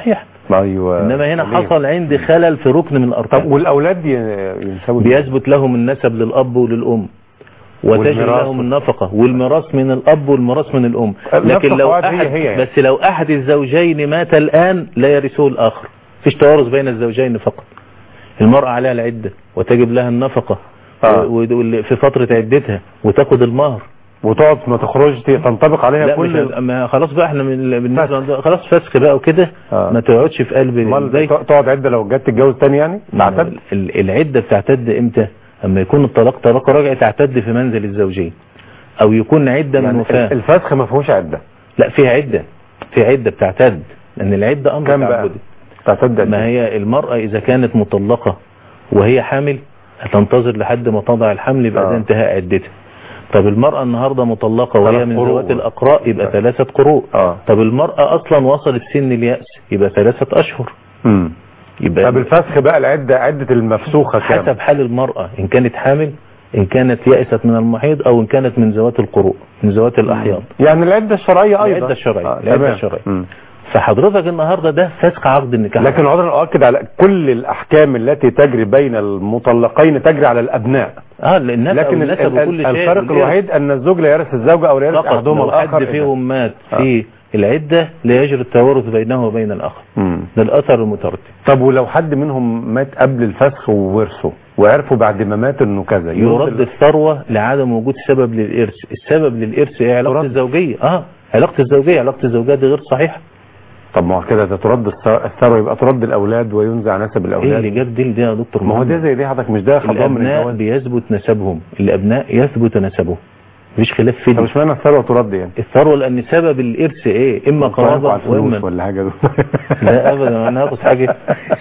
ايوه انما هنا سليم. حصل عندي خلل في ركن من طب الاركان والاولاد ي- ينسبوا ليه؟ بيثبت لهم النسب للاب وللام وتجري والميراث. لهم النفقة والميراث من الأب والميراث من الأم نفس لكن لو القواعد هي أحد هي يعني. بس لو أحد الزوجين مات الآن لا يرثه الآخر فيش توارث بين الزوجين فقط المرأة عليها العدة وتجب لها النفقة آه. و- و- في فترة عدتها وتاخد المهر وتقعد ما تخرجش تنطبق عليها لا كل مش ما خلاص بقى احنا من بالنسبة لنا- خلاص فسخ بقى وكده آه. ما تقعدش في قلب امال البيت تقعد عده لو جت تتجوز تاني يعني تعتد ال- العدة بتعتد امتى اما يكون الطلاق طلاق راجع تعتد في منزل الزوجين او يكون عدة من يعني وفاة الفسخ ما فيهوش عده لا فيها عدة في عدة بتعتد لان العدة امر كم بقى تعبدي تعتد قد ما إيه؟ هي المرأة اذا كانت مطلقة وهي حامل هتنتظر لحد ما تضع الحمل يبقى آه. ده انتهاء عدتها طب المرأة النهاردة مطلقة وهي ثلاث من قروء. ذوات الأقراء يبقى ثلاثة قروء اه طب المرأة أصلا وصلت سن اليأس يبقى ثلاثة أشهر امم يبقى طب الفسخ بقى العده عده المفسوخه كام حسب حال المرأة إن كانت حامل إن كانت يأست من المحيض أو إن كانت من ذوات القروء من ذوات الأحياض يعني العده الشرعيه ايضا العدة الشرعية، آه، العدة تمام. الشرعية. مم. فحضرتك النهاردة ده فسخ عقد النكاح لكن عذرا اؤكد على كل الاحكام التي تجري بين المطلقين تجري على الابناء اه الناس لكن ال- النسب ال- وكل شيء الفرق والإرث. الوحيد ان الزوج لا يرث الزوجه او لا يرث فقط احدهما لو الاخر حد إذا. فيهم مات آه. في العدة لا يجري التوارث بينه وبين الآخر مم. ده الأثر المترتب طب ولو حد منهم مات قبل الفسخ وورثه وعرفوا بعد ما مات انه كذا يرد الثروة لعدم وجود سبب للإرث السبب للإرث هي علاقة ترد. الزوجية اه علاقة الزوجية علاقة الزوجية دي غير صحيحة طب ما هو كده ده ترد الث- الثروه يبقى ترد الاولاد وينزع نسب ايه اللي الاولاد جاب دي ده يا دكتور ما هو محمد؟ ده زي دي حضرتك مش ده خضام من الأبناء الجواز بيثبت نسبهم الأبناء يثبت نسبهم مفيش خلاف في طب دي مش معنى الثروه ترد يعني الثروة لأن سبب الإرث إيه إما صرفوا على قرابة الفلوس وإما ولا حاجه لا أبدا أنا هاخد حاجة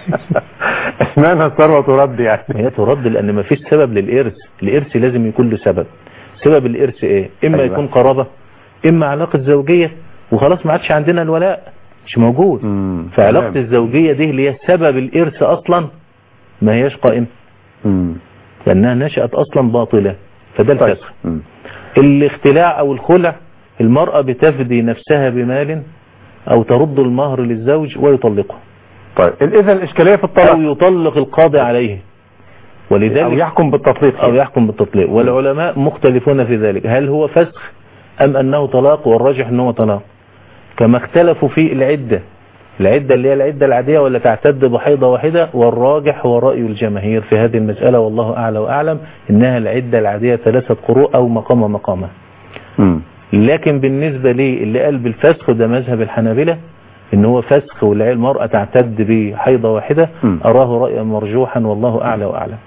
اشمعنى الثروه ترد يعني هي ترد لأن مفيش سبب للإرث الإرث لازم يكون له سبب سبب الإرث إيه إما أيوة. يكون قرابة إما علاقة زوجية وخلاص ما عادش عندنا الولاء مش موجود مم. فعلاقة تمام. الزوجية دي اللي هي سبب الإرث أصلا ما هياش قائمة مم. لأنها نشأت أصلا باطلة فده طيب الفسخ مم. الاختلاع أو الخلع المرأة بتفدي نفسها بمال أو ترد المهر للزوج ويطلقه طيب اذا الاشكاليه في أو الطلاق يطلق القاضي عليه او ولذلك يحكم بالتطليق أو يحكم بالتطليق والعلماء مختلفون في ذلك هل هو فسخ أم أنه طلاق والراجح أنه طلاق كما اختلفوا في العدة العدة اللي هي العدة العادية ولا تعتد بحيضة واحدة والراجح هو رأي الجماهير في هذه المسألة والله أعلى وأعلم إنها العدة العادية ثلاثة قروء أو مقام مقامة مم. لكن بالنسبة لي اللي قال بالفسخ ده مذهب الحنابلة ان هو فسخ والمرأة تعتد بحيضة واحدة م. أراه رأيا مرجوحا والله أعلى وأعلم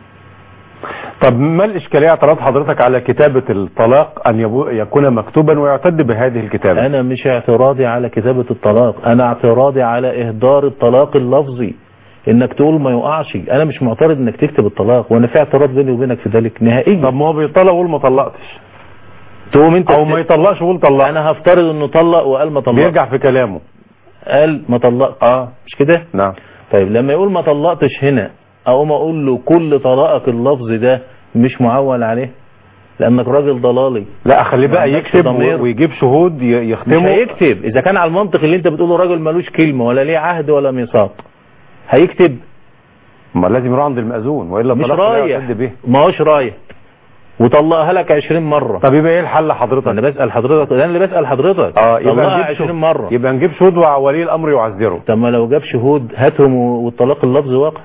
طب ما الاشكاليه اعتراض حضرتك على كتابه الطلاق ان يبو- يكون مكتوبا ويعتد بهذه الكتابه أنا مش اعتراضي على كتابة الطلاق أنا اعتراضي على إهدار الطلاق اللفظي إنك تقول ما يقعش أنا مش معترض إنك تكتب الطلاق وأنا في اعتراض بيني وبينك في ذلك طب نهائيا ما هو بيطلق ويقول ما طلقتش تقوم أنت او ما يطلقش ويقول طلق أنا هفترض إنه طلق وقال ما طلق بيرجع في كلامه قال ما طلق اه مش كده نعم طيب لما يقول ما طلقتش هنا اقوم اقول له كل طلاقك اللفظ ده مش معول عليه لانك راجل ضلالي لا خليه ما بقى عندكش يكتب ضمير. و- ويجيب شهود ي- مش يختموا هيكتب اذا كان على المنطق اللي انت بتقوله راجل ملوش كلمه ولا ليه عهد ولا ميثاق هيكتب ما لازم يروح عند المأذون والا مش الطلاق لا رايح يعتد به ما هوش رايح وطلقها لك 20 مره طب يبقى ايه الحل حضرتك انا بسال حضرتك انا اللي بسال حضرتك اه يبقى طلقها نجيب 20 شهود- مره يبقى نجيب شهود وولي الامر يعذره طب ما لو جاب شهود هاتهم و- والطلاق اللفظ واقع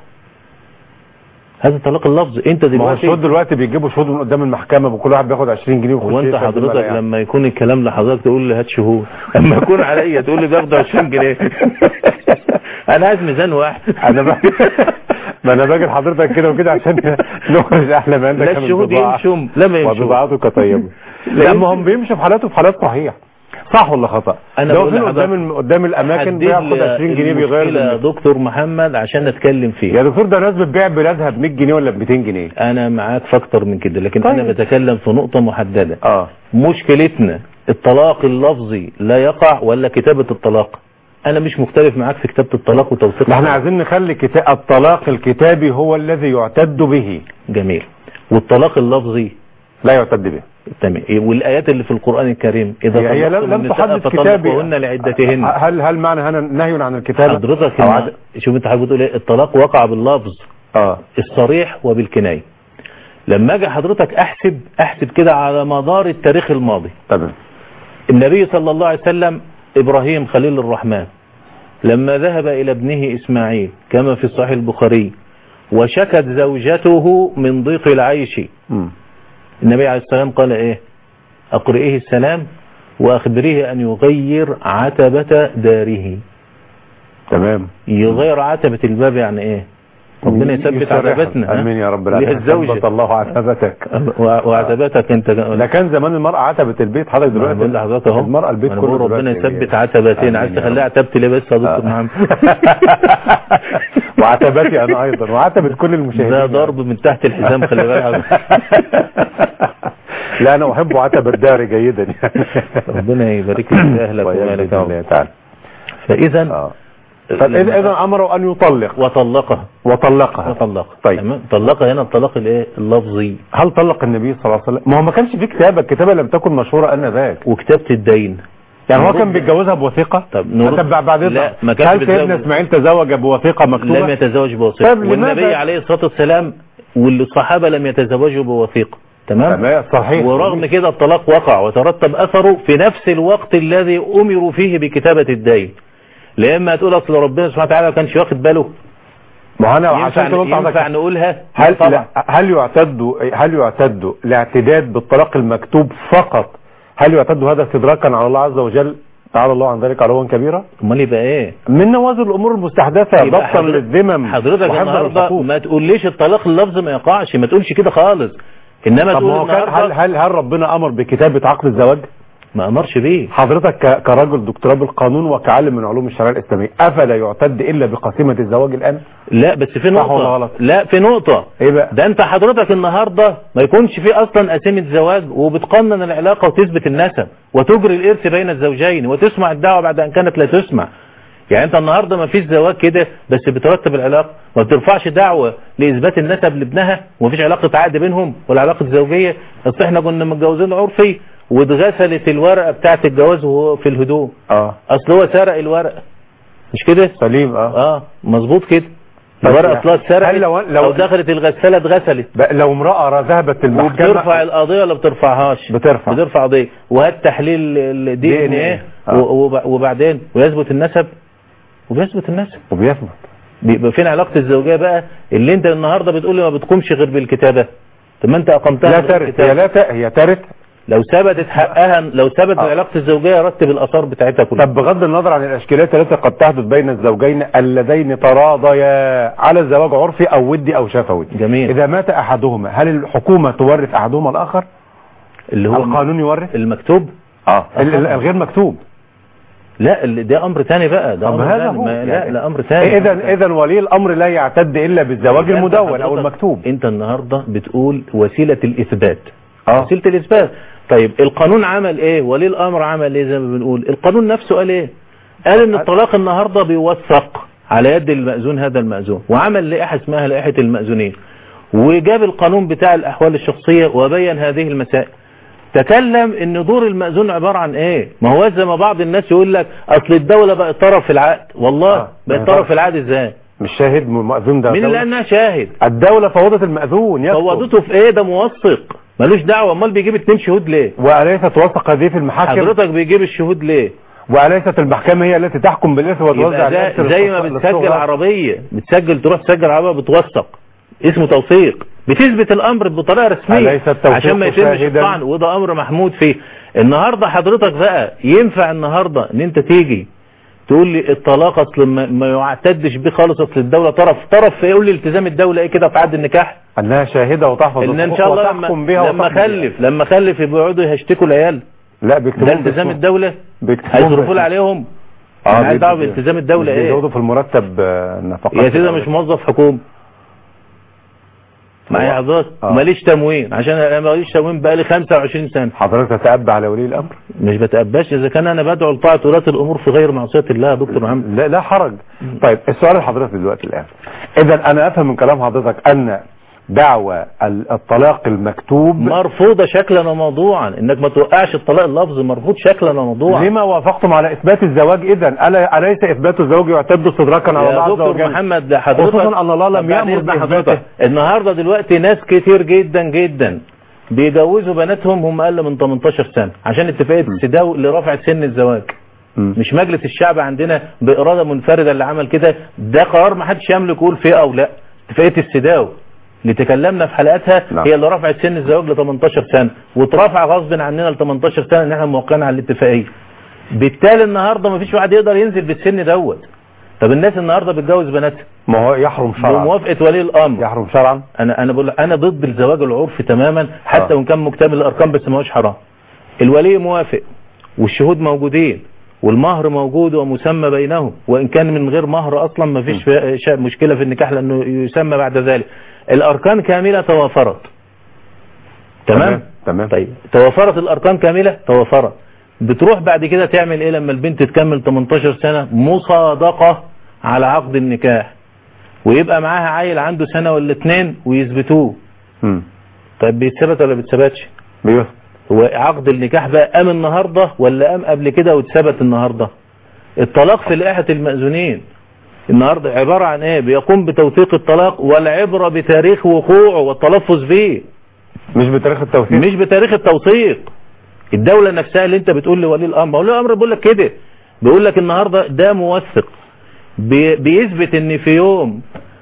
هذا الطلاق اللفظ انت ما هو دلوقتي الشهود دلوقتي بيجيبوا شهود من قدام المحكمه وكل واحد بياخد 20 جنيه ويخش هو انت يشهد حضرتك بالملأ يعني. لما يكون الكلام لحضرتك تقول لي هات شهود اما يكون عليا تقول لي باخد 20 جنيه انا عايز ميزان واحد انا بقى ما انا باجي لحضرتك كده وكده عشان نخرج احلى ما عندك لا من الشهود بضاعة. يمشوا لا ما يمشوا وبضاعتك طيبه لا لا ما هم بيمشوا في حالات وفي حالات صحيح صح ولا خطا أنا لو بقول فين لحضرتك قدام الم- قدام الاماكن حدد بياخد لي 20 جنيه بيغير المشكلة يا بالمتر. دكتور محمد عشان نتكلم يا فيها دكتور ده ناس بتبيع بلادها ب 100 جنيه ولا ب 200 جنيه انا معاك في اكتر من كده لكن طيب. انا بتكلم في نقطة محددة اه مشكلتنا الطلاق اللفظي لا يقع ولا كتابة الطلاق انا مش مختلف معاك في كتابة الطلاق وتوثيق ما احنا الطلاق. عايزين نخلي كتا... الطلاق الكتابي هو الذي يعتد به جميل والطلاق اللفظي لا يعتد به تمام والايات اللي في القران الكريم اذا هي, هي لم, طلقتم لم النساء تحدد كتابي فطلقوهن لعدتهن هل هل معنى هنا نهي عن الكتابة حضرتك أو إن- عد... شوف انت حضرتك بتقول ايه الطلاق وقع باللفظ اه الصريح وبالكنايه لما اجي حضرتك احسب احسب كده على مدار التاريخ الماضي تمام النبي صلى الله عليه وسلم ابراهيم خليل الرحمن لما ذهب الى ابنه اسماعيل كما في صحيح البخاري وشكت زوجته من ضيق العيش مم. النبي عليه السلام قال ايه اقرئه السلام واخبريه ان يغير عتبة داره تمام يغير عتبة الباب يعني ايه ربنا يثبت يسرحك. عتبتنا ها؟ امين يا رب ليها العالمين الزوجة ثبت الله عتبتك و- وعتبتك انت ده كان زمان المرأة عتبت البيت حضرتك دلوقتي دلوقتي بقول لحضرتك اهو المرأة البيت أنا كله بقول ربنا دلوقتي يثبت عتبتين عايز آمين يا تخليها رب. عتبتي ليه بس يا دكتور آه. محمد وعتبتي انا ايضا وعتبت كل المشاهدين ده ضرب من تحت الحزام خلي بالك لا انا احب عتب الدار جيدا يعني ربنا يبارك لك في اهلك وإياك ومالك بإذن الله تعالى فاذا اه طب اذا إذا امره ان يطلق وطلقها وطلقها وطلقها طيب. تمام طلقها هنا الطلاق الايه اللفظي هل طلق النبي صلى الله عليه وسلم ما هو ما كانش في كتابه الكتابه لم تكن مشهوره انذاك وكتابة الدين يعني هو نرد- كان بيتجوزها بوثيقه طب نرد- طب بعد لا، ما كانش هل بيتجوز- سيدنا اسماعيل تزوج بوثيقه مكتوبه لم يتزوج بوثيقة طيب لماذا؟ والنبي عليه الصلاة والسلام والصحابة لم يتزوجوا بوثيقة تمام تمام صحيح ورغم كده الطلاق وقع وترتب أثره في نفس الوقت الذي أمروا فيه بكتابة الدين لما تقول أصل ربنا سبحانه وتعالى ما كانش واخد باله ما انا ينفع, عشان كده قلت ينفع لحضرتك نقولها هل طبعا لا هل يعتد هل يعتد الاعتداد بالطلاق المكتوب فقط هل يعتد هذا استدراكا على الله عز وجل تعالى الله عن ذلك علوا كبيرا امال يبقى ايه من نوازل الامور المستحدثه يبقى ضبطا حضرتك- للذمم حضرتك وحفظا النهارده للحقوق. ما تقوليش الطلاق اللفظ ما يقعش ما تقولش كده خالص انما طب تقول ما هو كان هل النهارده هل هل ربنا امر بكتابه عقد الزواج ما امرش بيه حضرتك ك- كرجل دكتوراه بالقانون وكعالم من علوم الشريعه الاسلاميه افلا يعتد الا بقسيمه الزواج الان لا بس في صح نقطة ولا غلط؟ لا في نقطة ايه بقى ده انت حضرتك النهاردة ما يكونش في اصلا قسيمة زواج وبتقنن العلاقة وتثبت النسب وتجري الارث بين الزوجين وتسمع الدعوة بعد ان كانت لا تسمع يعني انت النهاردة ما فيش زواج كده بس بترتب العلاقة ما بترفعش دعوة لاثبات النسب لابنها ومفيش علاقة عقد بينهم ولا علاقة زوجية اصل احنا كنا متجوزين عرفي واتغسلت الورقة بتاعت الجواز وهو في الهدوم اه اصل هو سرق الورقة مش كده سليم اه اه مظبوط كده طيب الورقه يعني اصلها اتسرقت هل لو- لو- لو دخلت الغساله اتغسلت بقى لو امراه ذهبت المحكمه وبترفع القضيه ولا بترفعهاش بترفع. بترفع قضيه وهات تحليل الدي ان ايه آه. وبعدين ويثبت النسب وبيثبت النسب وبيثبت بيبقى فين علاقه الزوجيه بقى اللي انت النهارده بتقول لي ما بتقومش غير بالكتابه طب ما انت اقمتها لا من غير ترث كتابة. هي لا ت... هي ترث لو ثبتت حقها لو ثبت آه. علاقه الزوجيه رتب الاثار بتاعتها كلها طب بغض النظر عن الاشكاليات التي قد تحدث بين الزوجين اللذين تراضيا على الزواج عرفي او ودي او شفوي جميل اذا مات احدهما هل الحكومه تورث احدهما الاخر اللي هو القانون يورث المكتوب اه ال- ال- الغير مكتوب لا اللي ده امر تاني بقى ده طب امر هذا تاني. هو ما لا يعني. لا امر تاني اذا اذا ولي الامر لا يعتد الا بالزواج أنت المدون او حضرتك- المكتوب انت النهارده بتقول وسيله الاثبات اه وسيله الاثبات طيب القانون عمل ايه ولي الامر عمل ايه زي ما بنقول القانون نفسه قال ايه قال ان الطلاق النهارده بيوثق على يد المأذون هذا المأذون وعمل لائحه اسمها لائحه المأذونين وجاب القانون بتاع الاحوال الشخصيه وبين هذه المسائل تكلم ان دور المأذون عبارة عن ايه ما هو زي ما بعض الناس يقول لك اصل الدولة بقت طرف في العقد والله آه، بقت ما طرف ينفعش. في العقد ازاي مش شاهد مأذون ده مين اللي دولة. قال انها شاهد الدولة فوضت المأذون يكتب فوضته في ايه ده موثق ملوش دعوة امال بيجيب اتنين شهود ليه وأليست توثق هذه في المحاكم حضرتك بيجيب الشهود ليه وأليست المحكمة هي التي تحكم بالإثم وتوزع يبقى ده الإثم زي ما للصغار- بتسجل للصغار. عربية بتسجل تروح تسجل عربية بتوثق اسمه توثيق بتثبت الامر بطريقة رسمية أليس التوثيق عشان ما يتمش شاهداً؟ الطعن وده امر محمود فيه النهاردة حضرتك بقى ينفع النهاردة ان انت تيجي تقول لي الطلاق اصل ما, ما يعتدش بيه خالص اصل الدولة طرف طرف في يقول لي التزام الدولة ايه كده في عقد النكاح أنها شاهدة وتحفظ ان ان الحقوق شاء الله لما وتحكم بها لما وتقضي بها. خلف لما خلف يبقوا يقعدوا يشتكوا العيال لا بيكتبون ده التزام باسمهم. الدولة بيكتبون هيصرفوا لي باسمهم. عليهم اه انا عايز دعوه بي- بالتزام الدولة ايه بيزودوا في المرتب آه، نفقات يا سيدي مش موظف حكومة معايا حضرتك آه. ماليش تموين عشان انا ماليش تموين بقالي 25 سنة حضرتك تتأبى على ولي الأمر مش بتأباش اذا كان انا بدعو لطاعة ولاة الامور في غير معصية الله يا دكتور محمد لا لا حرج طيب السؤال لحضرتك دلوقتي الآن إذا أنا أفهم من كلام حضرتك أن دعوى ال- الطلاق المكتوب مرفوضة شكلا وموضوعا انك ما توقعش الطلاق اللفظي مرفوض شكلا وموضوعا لما وافقتم على اثبات الزواج اذا ألا أليس اثبات الزواج يعتد استدراكا على الله يا عز دكتور وجل محمد ده حضرتك خصوصا ان الله لم بعد يامر إذن باثباته حضرتك النهارده دلوقتي ناس كتير جدا جدا بيجوزوا بناتهم هم اقل من 18 سنه عشان اتفاقيه السداو اللي رفعت سن الزواج مم. مش مجلس الشعب عندنا باراده منفرده اللي عمل كده ده قرار ما حدش يملك يقول فيه او لا اتفاقيه السداو اللي تكلمنا في حلقاتها نعم. هي اللي رفعت سن الزواج ل 18 سنه واترفع غصب عننا ل 18 سنه ان احنا موقعين على الاتفاقيه بالتالي النهارده ما فيش واحد يقدر ينزل بالسن دوت طب الناس النهارده بتجوز بناتها ما هو يحرم شرعا بموافقه ولي الامر يحرم شرعا انا انا بقول لك انا ضد الزواج العرفي تماما حتى آه. وان كان مكتمل الارقام بس ما هوش حرام الولي موافق والشهود موجودين والمهر موجود ومسمى بينهم وان كان من غير مهر اصلا ما فيش في- شا- مشكله في النكاح لانه يسمى بعد ذلك الاركان كامله توافرت تمام تمام طيب توافرت الاركان كامله توافرت بتروح بعد كده تعمل ايه لما البنت تكمل 18 سنه مصادقه على عقد النكاح ويبقى معاها عيل عنده سنه ولا اتنين ويثبتوه مم. طيب بيتثبت ولا بيتثبتش بيثبت. هو عقد النكاح بقى قام النهارده ولا قام قبل كده واتثبت النهارده الطلاق في لائحه المأذونين النهارده عباره عن ايه بيقوم بتوثيق الطلاق والعبره بتاريخ وقوعه والتلفظ به مش بتاريخ التوثيق مش بتاريخ التوثيق الدولة نفسها اللي انت بتقول لولي الامر ولي الامر بيقول لك كده بيقول لك النهاردة ده موثق بي- بيثبت ان في يوم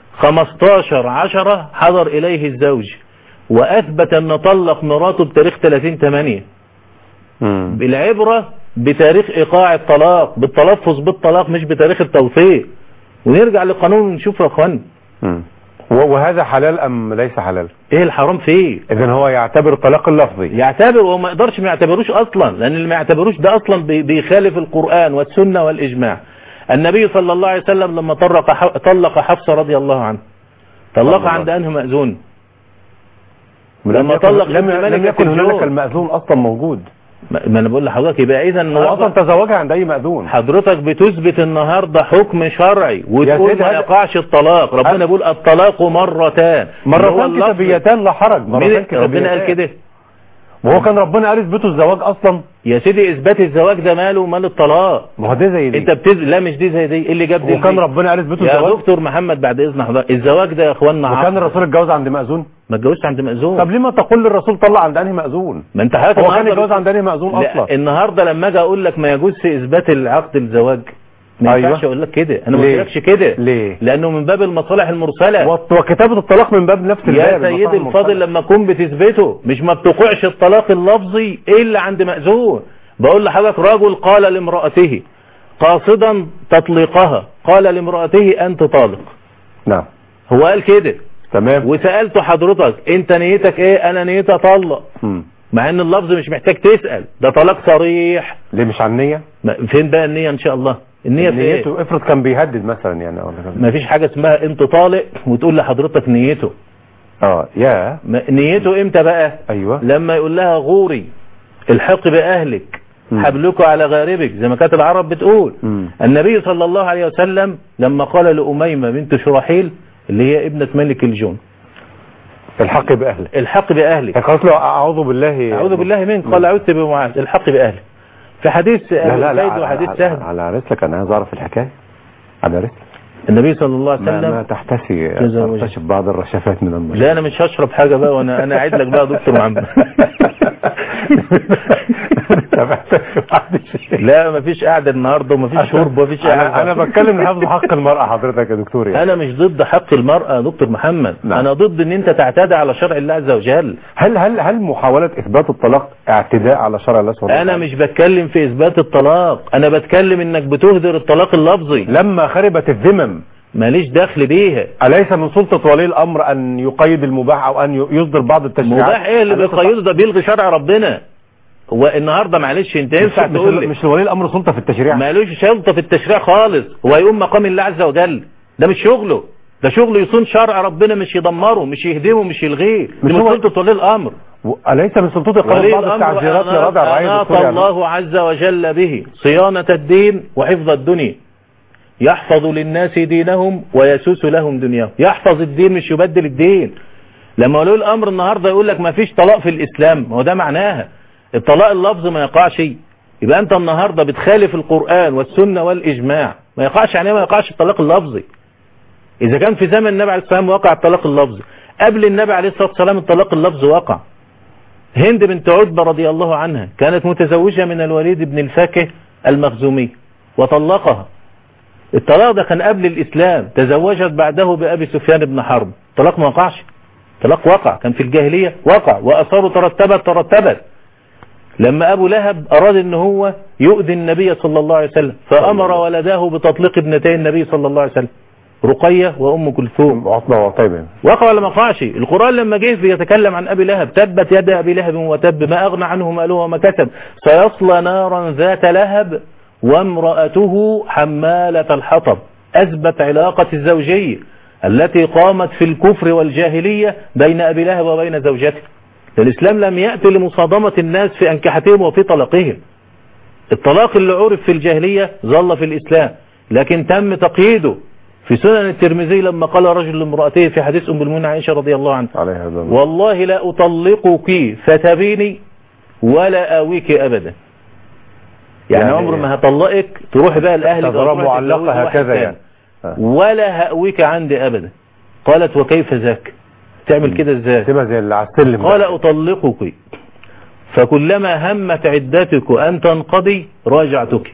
15 10 حضر اليه الزوج واثبت ان طلق مراته بتاريخ 30 8 مم. بالعبرة بتاريخ ايقاع الطلاق بالتلفظ بالطلاق مش بتاريخ التوثيق ونرجع للقانون ونشوف يا اخوان مم. و- وهذا حلال ام ليس حلال ايه الحرام فيه اذا هو يعتبر الطلاق اللفظي يعتبر وما يقدرش ما يعتبروش اصلا لان اللي ما يعتبروش ده اصلا بي- بيخالف القرآن والسنة والاجماع النبي صلى الله عليه وسلم لما طلق ح- طلق حفصة رضي الله عنها طلق الله. عند انه مأذون لم لما يكن- طلق لم, ابن لم ملكة يكن هناك الجور. المأذون اصلا موجود ما ما انا بقول لحضرتك يبقى اذا هو اصلا النهارده تزوجها عند اي مأذون حضرتك بتثبت النهارده حكم شرعي وتقول سيدي ما هذا- يقعش الطلاق ربنا هذا- بيقول الطلاق مرتان اللي هو مرتان اللفظ. كتابيتان لا حرج مرتان مين- كتابيتان ربنا قال كده وهو كان ربنا قال اثبتوا الزواج اصلا يا سيدي اثبات الزواج ده ماله ومال الطلاق ما هو ده زي دي انت بتز... لا مش دي زي دي إيه اللي جاب دي وكان لدي؟ ربنا قال اثبتوا يا الزواج دكتور محمد بعد اذن حضرتك الزواج ده يا اخوانا وكان عقد. الرسول اتجوز عند مأذون ما اتجوزش عند مأذون طب لما تقول للرسول طلع عند انهي مأذون ما انت حضرتك هو كان النهارده يتجوز عند انهي مأذون لا اصلا النهارده لما اجي اقول لك ما يجوز في اثبات العقد الزواج ما أيوة. ينفعش اقول لك كده انا ما ليه؟ قلتلكش كده ليه لانه من باب المصالح المرسله وط- وكتابة الطلاق من باب نفس يا الباب سيدي المصالح الفاضل المرسلة. لما تكون بتثبته مش ما بتوقعش الطلاق اللفظي الا عند مأذون بقول لحضرتك رجل قال لامرأته قاصدا تطليقها قال لامرأته انت طالق نعم هو قال كده تمام وسألته حضرتك انت نيتك ايه انا نيتي اطلق مم. مع ان اللفظ مش محتاج تسأل ده طلاق صريح ليه مش عن النية ما- فين بقى النية ان شاء الله النية في ايه نيته افرض كان بيهدد مثلا يعني ولا كان ما فيش حاجة اسمها انت طالق وتقول لحضرتك نيته اه يا ما- نيته امتى بقى ايوه لما يقول لها غوري الحق بأهلك مم. حبلك على غاربك زي ما كانت العرب بتقول مم. النبي صلى الله عليه وسلم لما قال لأميمة بنت شراحيل اللي هي ابنة ملك الجون الحق باهله الحق بأهلك قالت له اعوذ بالله أعوذ بالله منك قال أعوذ بمعاذ الحق بأهلك في حديث لا أبي لا لا زيد على, وحديث على, سهل على رسلك انا عايز اعرف الحكايه على رسلك النبي صلى الله عليه ما, ما وسلم تحتسي تزوج. تكتشف بعض الرشافات من المشروع لا انا مش هشرب حاجة بقى وانا انا قاعد لك بقى يا دكتور محمد لا مفيش قعدة النهارده ومفيش شرب ومفيش انا انا بتكلم لحفظ حق المرأة حضرتك يا دكتور يعني انا مش ضد حق المرأة يا دكتور محمد نعم. انا ضد ان انت تعتدي على شرع الله عز وجل هل هل هل محاولة اثبات الطلاق اعتداء على شرع الله سبحانه انا وتعالى؟ مش بتكلم في اثبات الطلاق انا بتكلم انك بتهدر الطلاق اللفظي لما خربت الذمم ماليش دخل بيها أليس من سلطة ولي الأمر أن يقيد المباح أو أن يصدر بعض التشريعات مباح ايه اللي أليس بيقيده ده بيلغي شرع ربنا والنهارده معلش انت مش, ينفع مش, تقول لي مش لولي الأمر سلطة في التشريع مالوش سلطة في التشريع خالص هو يقوم مقام الله عز وجل ده مش شغله ده شغله يصون شرع ربنا مش يدمره مش يهدمه مش يلغيه مش مش هو- سلطة ولي الامر و- أليس من سلطته إقامة ولي بعض الامر التعزيرات لرادع الرعاية أناط الدكتور يعني؟ الله عز وجل به صيانة الدين وحفظ الدنيا يحفظ للناس دينهم ويسوس لهم دنياهم يحفظ الدين مش يبدل الدين لما ولي الامر النهارده يقول لك ما فيش طلاق في الاسلام هو ده معناها الطلاق اللفظ ما يقعش يبقى انت النهارده بتخالف القران والسنه والاجماع ما يقعش يعني إيه ما يقعش الطلاق اللفظي اذا كان في زمن النبي عليه السلام وقع الطلاق اللفظي قبل النبي عليه الصلاه والسلام الطلاق اللفظي وقع هند بنت عتبة رضي الله عنها كانت متزوجة من الوليد بن الفاكه المخزومي وطلقها الطلاق ده كان قبل الإسلام تزوجت بعده بأبي سفيان بن حرب الطلاق ما وقعش الطلاق وقع كان في الجاهلية وقع وأثاره ترتبت ترتبت لما أبو لهب أراد أن هو يؤذي النبي صلى الله عليه وسلم فأمر ولداه بتطليق ابنتي النبي صلى الله عليه وسلم رقية وأم كلثوم عطلة وعطيبة وقع ولا ما وقعش القرآن لما جه بيتكلم عن أبي لهب تبت يد أبي لهب وتب ما أغنى عنه ماله وما كسب سيصلى نارا ذات لهب وامرأته حمالة الحطب أثبت علاقة الزوجية التي قامت في الكفر والجاهلية بين أبي لهب وبين زوجته الإسلام لم يأتي لمصادمة الناس في أنكحتهم وفي طلاقهم الطلاق اللي عرف في الجاهلية ظل في الإسلام لكن تم تقييده في سنن الترمذي لما قال رجل لامرأته في حديث أم المؤمنين عائشة رضي الله عنها عليها هذا والله لا أطلقك فتبيني ولا آويك أبدا يعني, يعني عمر ما هطلقك تروح بقى لأهلك أو تظهر تروح معلقة تتجوز واحد هكذا تاني. يعني آه. ولا هأويك عندي أبدا قالت وكيف ذاك تعمل كده ازاي تبقى زي اللي على السلم قال بقى. أطلقك فكلما همت عدتك أن تنقضي راجعتك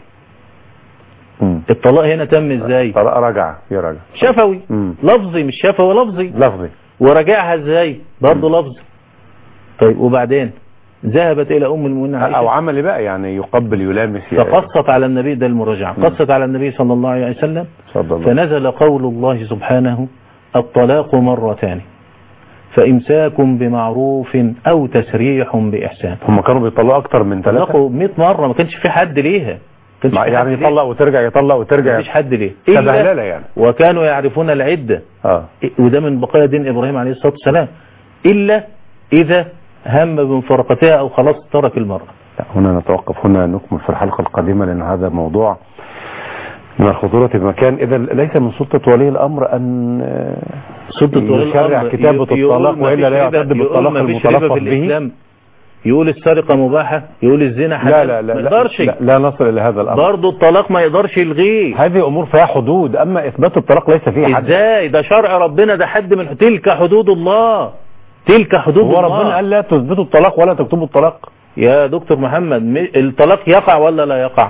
مم. الطلاق هنا تم ازاي طلاق رجع في رجع شفوي مم. لفظي مش شفوي لفظي لفظي ورجعها ازاي برضه لفظي طيب وبعدين ذهبت الى ام المؤمنين او عائشه عمل بقى يعني يقبل يلامس يعني. فقصت على النبي ده المراجعه مم. قصت على النبي صلى الله عليه وسلم صلى الله فنزل قول الله سبحانه الطلاق مرتان فامساك بمعروف او تسريح باحسان هم كانوا بيطلقوا اكتر من ثلاثة طلقوا 100 مره ما كانش في حد ليها ما كانش مع- في يعني حد ليها. يطلق وترجع يطلق ما وترجع فيش حد ليه سبهلله يعني وكانوا يعرفون العده اه وده من بقايا دين ابراهيم عليه الصلاه والسلام الا اذا هم بمفارقتها او خلاص ترك المراه لا، هنا نتوقف هنا نكمل في الحلقة القادمة لأن هذا موضوع من الخطورة بمكان إذا ليس من سلطة ولي الأمر أن آه، سلطه ولي يشرع الامر كتابة ي- يقول الطلاق ما وإلا فيش لا ربا- يعتد يقول بالطلاق ما فيش ربا المتلفظ في به الاسلام يقول السرقه مباحه يقول الزنا لا حلال لا لا ما لا, يقدرش لا, لا نصل إلى هذا الأمر برضه الطلاق ما يقدرش يلغيه هذه أمور فيها حدود أما إثبات الطلاق ليس فيه حد ازاي ده شرع ربنا ده حد من تلك حدود الله تلك حدود هو الله ربنا قال لا تثبتوا الطلاق ولا تكتبوا الطلاق يا دكتور محمد م- الطلاق يقع ولا لا يقع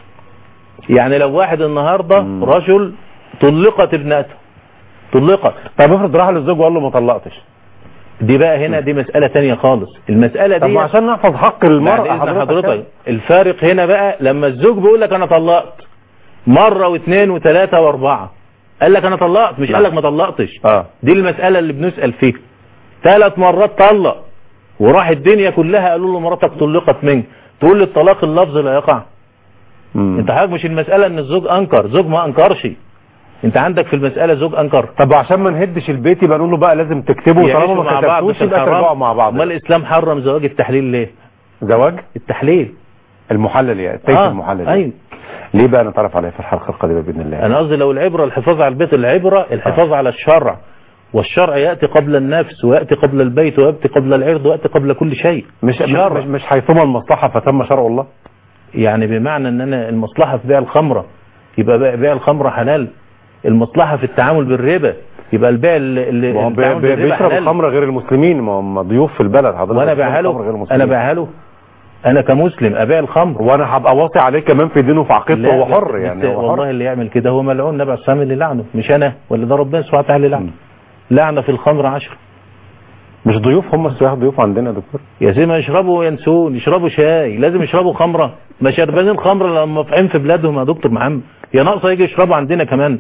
يعني لو واحد النهاردة مم. رجل طلقت ابنته طلقت طب افرض راح للزوج وقال له ما طلقتش دي بقى هنا دي مسألة تانية خالص المسألة طب دي ما عشان نحفظ حق بعد المرأة إذن حضرتك حضرتك الفارق هنا بقى لما الزوج بيقول لك انا طلقت مرة واثنين وثلاثة واربعة قال لك انا طلقت مش لا. قال لك ما طلقتش اه دي المسألة اللي بنسأل فيها ثلاث مرات طلق وراح الدنيا كلها قالوا له مراتك طلقت منك تقول لي الطلاق اللفظ لا يقع مم. انت حضرتك مش المسألة ان الزوج انكر زوج ما انكرش انت عندك في المسألة زوج انكر طب عشان ما نهدش البيت يبقى نقول له بقى لازم تكتبه طالما يعيشوا ما مع بعض كتبتوش في يبقى ترجعوا الحرام مع بعض ما الاسلام حرم زواج التحليل ليه زواج التحليل المحلل يعني التيس آه، المحلل يعني. ايوه ليه بقى نتعرف عليه في الحلقة القادمة بإذن الله انا قصدي لو العبرة الحفاظ على البيت العبرة الحفاظ على الشرع والشرع يأتي قبل النفس ويأتي قبل البيت ويأتي قبل العرض ويأتي قبل كل شيء مش شرع. مش مش حيثما المصلحة فتم شرع الله يعني بمعنى ان انا المصلحة في بيع الخمرة يبقى بيع- بيع الخمرة حلال المصلحة في التعامل بالربا يبقى البيع اللي اللي- ما هو بي- التعامل بي- بالربا بيشرب حلال. الخمر غير المسلمين ما هم ضيوف في البلد حضرتك وانا بتشرب بيعها الخمر غير له المسلمين انا بيعها له انا كمسلم ابيع الخمر وانا هبقى واصي عليه كمان في دينه وفي عقيدته لا، هو لا، حر بس يعني هو والله حر اللي يعمل كده هو ملعون النبي عليه الصلاه والسلام اللي لعنه مش انا ولا ده ربنا سبحانه وتعالى اللي لعنه لعنه في الخمر عشر مش ضيوف هم السياح ضيوف عندنا يا دكتور يا سيدي ما يشربوا ينسون يشربوا شاي لازم يشربوا خمره ما شربانين خمره لما فاهم في بلادهم يا دكتور محمد يا ناقصه يجي يشربوا عندنا كمان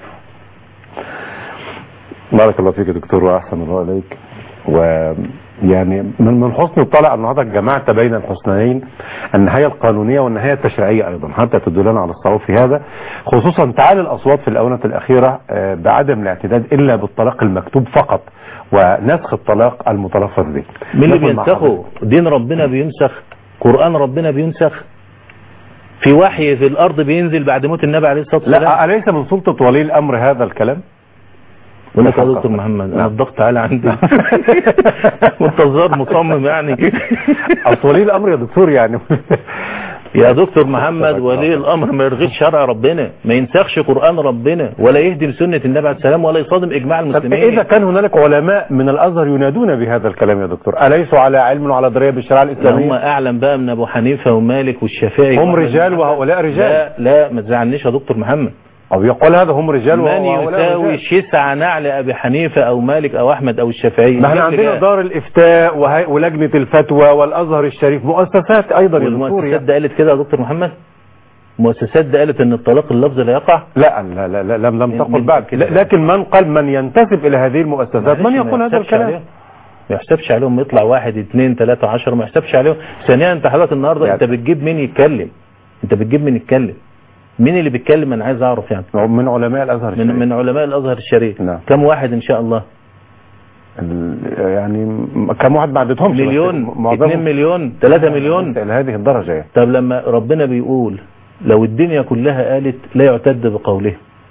بارك الله فيك يا دكتور واحسن الله اليك ويعني من من حسن الطلع ان حضرتك جمعت بين الحسنيين النهايه القانونيه والنهايه التشريعيه ايضا حتى تدلنا على الصواب في هذا خصوصا تعالي الاصوات في الاونه الاخيره آه، بعدم الاعتداد الا بالطلاق المكتوب فقط ونسخ الطلاق المتلفظ به مين اللي ناخد مع بينسخه دين ربنا بينسخ قرآن ربنا بينسخ في وحي في الأرض بينزل بعد موت النبي عليه الصلاة والسلام لا أليس من سلطة ولي الأمر هذا الكلام بقول لك يا دكتور محمد انا الضغط عالي عندي منتظر مصمم يعني اصل ولي الامر يا دكتور يعني يا دكتور محمد ولي الامر ما يرغيش شرع ربنا ما ينسخش قران ربنا ولا يهدم سنه النبي عليه السلام ولا يصادم اجماع طب المسلمين اذا كان هنالك علماء من الازهر ينادون بهذا الكلام يا دكتور اليسوا على علم وعلى درايه بالشريعه هم الاسلاميه اعلم بقى من ابو حنيفه ومالك والشافعي هم وأحمد رجال بن وهؤلاء حنبل. رجال. لا لا ما تزعلنيش يا دكتور محمد او يقول هذا هم رجال من وهؤلاء يساوي رجال شسع نعل ابي حنيفه او مالك او احمد او الشافعي ما احنا دول عندنا رجال. دار الافتاء وهي- ولجنه الفتوى والازهر الشريف مؤسسات ايضا يا دكتور والمؤسسات يعني. ده قالت كده يا دكتور محمد المؤسسات ده قالت ان الطلاق اللفظي لا يقع لا لا لا, لا لم لم من- تقل من بعد كده. لا- لكن من قال من ينتسب الى هذه المؤسسات من معلش، يقول ما هذا يحسبش الكلام عليهم. ما يحسبش عليهم يطلع واحد اثنين ثلاثة عشر ما يحسبش عليهم ثانيا انت حضرتك النهاردة يعني- انت بتجيب مين يتكلم انت بتجيب مين يتكلم مين اللي بيتكلم انا عايز اعرف يعني من علماء الازهر من, الشريف من علماء الازهر الشريف نعم. كم واحد ان شاء الله ال- يعني م- كم واحد ما عدتهمش بس مليون معظمهم- 2 مليون 3 مليون الى هذه الدرجه يعني طب لما ربنا بيقول لو الدنيا كلها قالت لا يعتد بقوله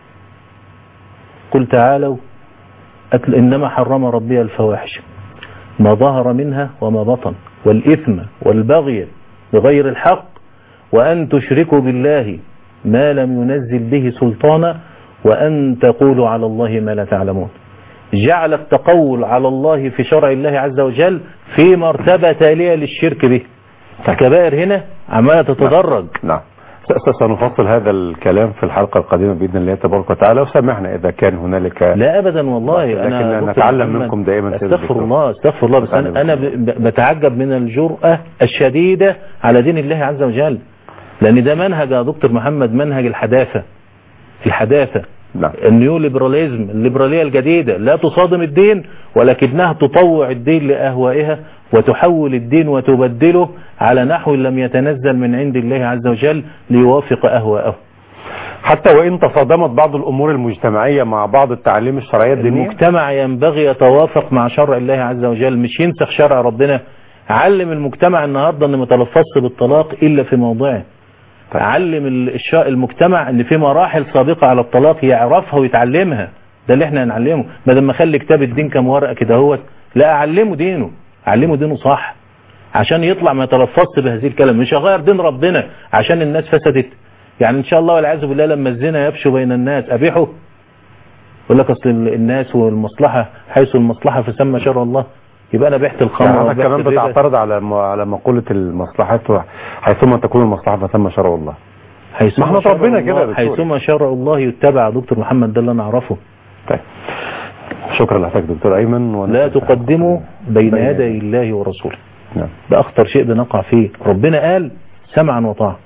قل تعالوا أتل إنما حرم ربي الفواحش ما ظهر منها وما بطن والإثم والبغي بغير الحق وأن تشركوا بالله ما لم ينزل به سلطانا وأن تقولوا على الله ما لا تعلمون جعل التقول على الله في شرع الله عز وجل في مرتبة تالية للشرك به الكبائر هنا عمالة تتدرج نعم س- س- سنفصل هذا الكلام في الحلقه القادمه باذن الله تبارك وتعالى وسامحنا اذا كان هنالك لا ابدا والله لكن انا دكتور نتعلم محمد منكم دائما سيد استغفر الدكتور. الله استغفر الله بس نتعلم انا انا ب- ب- بتعجب من الجرأة الشديدة على دين الله عز وجل لان ده منهج يا دكتور محمد منهج الحداثة الحداثة نعم النيو ليبراليزم الليبرالية الجديدة لا تصادم الدين ولكنها تطوع الدين لأهوائها وتحول الدين وتبدله على نحو لم يتنزل من عند الله عز وجل ليوافق أهواءه حتى وان تصادمت بعض الامور المجتمعيه مع بعض التعاليم الشرعيه الدينيه المجتمع ينبغي يتوافق مع شرع الله عز وجل مش ينسخ شرع ربنا علم المجتمع النهاردة ان ما تلفظش بالطلاق الا في موضعه طيب. علم ال- الش- المجتمع ان في مراحل سابقة على الطلاق يعرفها ويتعلمها ده اللي احنا هنعلمه بدل ما اخلي كتاب الدين كام ورقة كده هو لا اعلمه دينه اعلمه دينه صح عشان يطلع ما يتلفظش بهذه الكلام مش هغير دين ربنا عشان الناس فسدت يعني ان شاء الله والعياذ بالله لما الزنا يفشو بين الناس ابيحه يقول لك اصل ال- الناس والمصلحة حيث المصلحة فسمى شر الله يبقى انا بعت الخمر يعني وبعت حضرتك كمان الربا. بتعترض على م- على مقوله المصلحه حيثما تكون المصلحه فثم شرع الله حيثما ما احنا شرع اتربينا الله- كده يا دكتور. حيثما شرع الله يتبع دكتور محمد ده اللي انا اعرفه طيب شكرا لحضرتك دكتور ايمن ونسأل لا الله تقدموا بين بين يدي الله ورسوله نعم ده اخطر شيء بنقع فيه ربنا قال سمعا وطاعة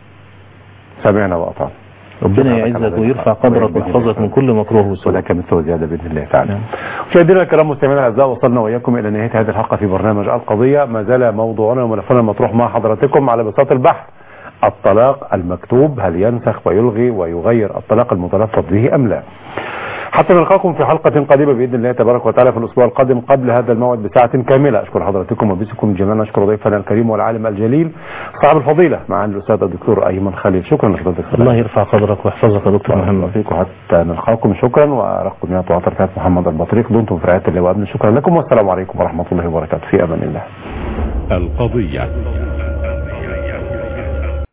سمعنا واطعنا ربنا شكرا لك يعزك على ويرفع ذلك. قدرك بإذن الله. ويحفظك من كل مكروه وسوء ولك مثل زياده باذن الله تعالى نعم. مشاهدينا الكرام مستمعينا الاعزاء وصلنا واياكم الى نهايه هذه الحلقه في برنامج القضيه ما زال موضوعنا وملفنا المطروح مع حضراتكم على بساط البحث الطلاق المكتوب هل ينسخ ويلغي ويغير الطلاق المتلفظ به ام لا حتى نلقاكم في حلقة قريبة بإذن الله تبارك وتعالى في الأسبوع القادم قبل هذا الموعد بساعة كاملة أشكر حضراتكم وبسكم جميعا أشكر ضيفنا الكريم والعالم الجليل صاحب الفضيلة معالي الأستاذ الدكتور أيمن خليل شكرا لحضرتك الله يرفع قدرك ويحفظك يا دكتور بارك الله محمد فيكم حتى نلقاكم شكرا وأرقكم يا وعطر محمد البطريق دمتم في رعاية الله وأمن شكرا لكم والسلام عليكم ورحمة الله وبركاته في أمان الله القضية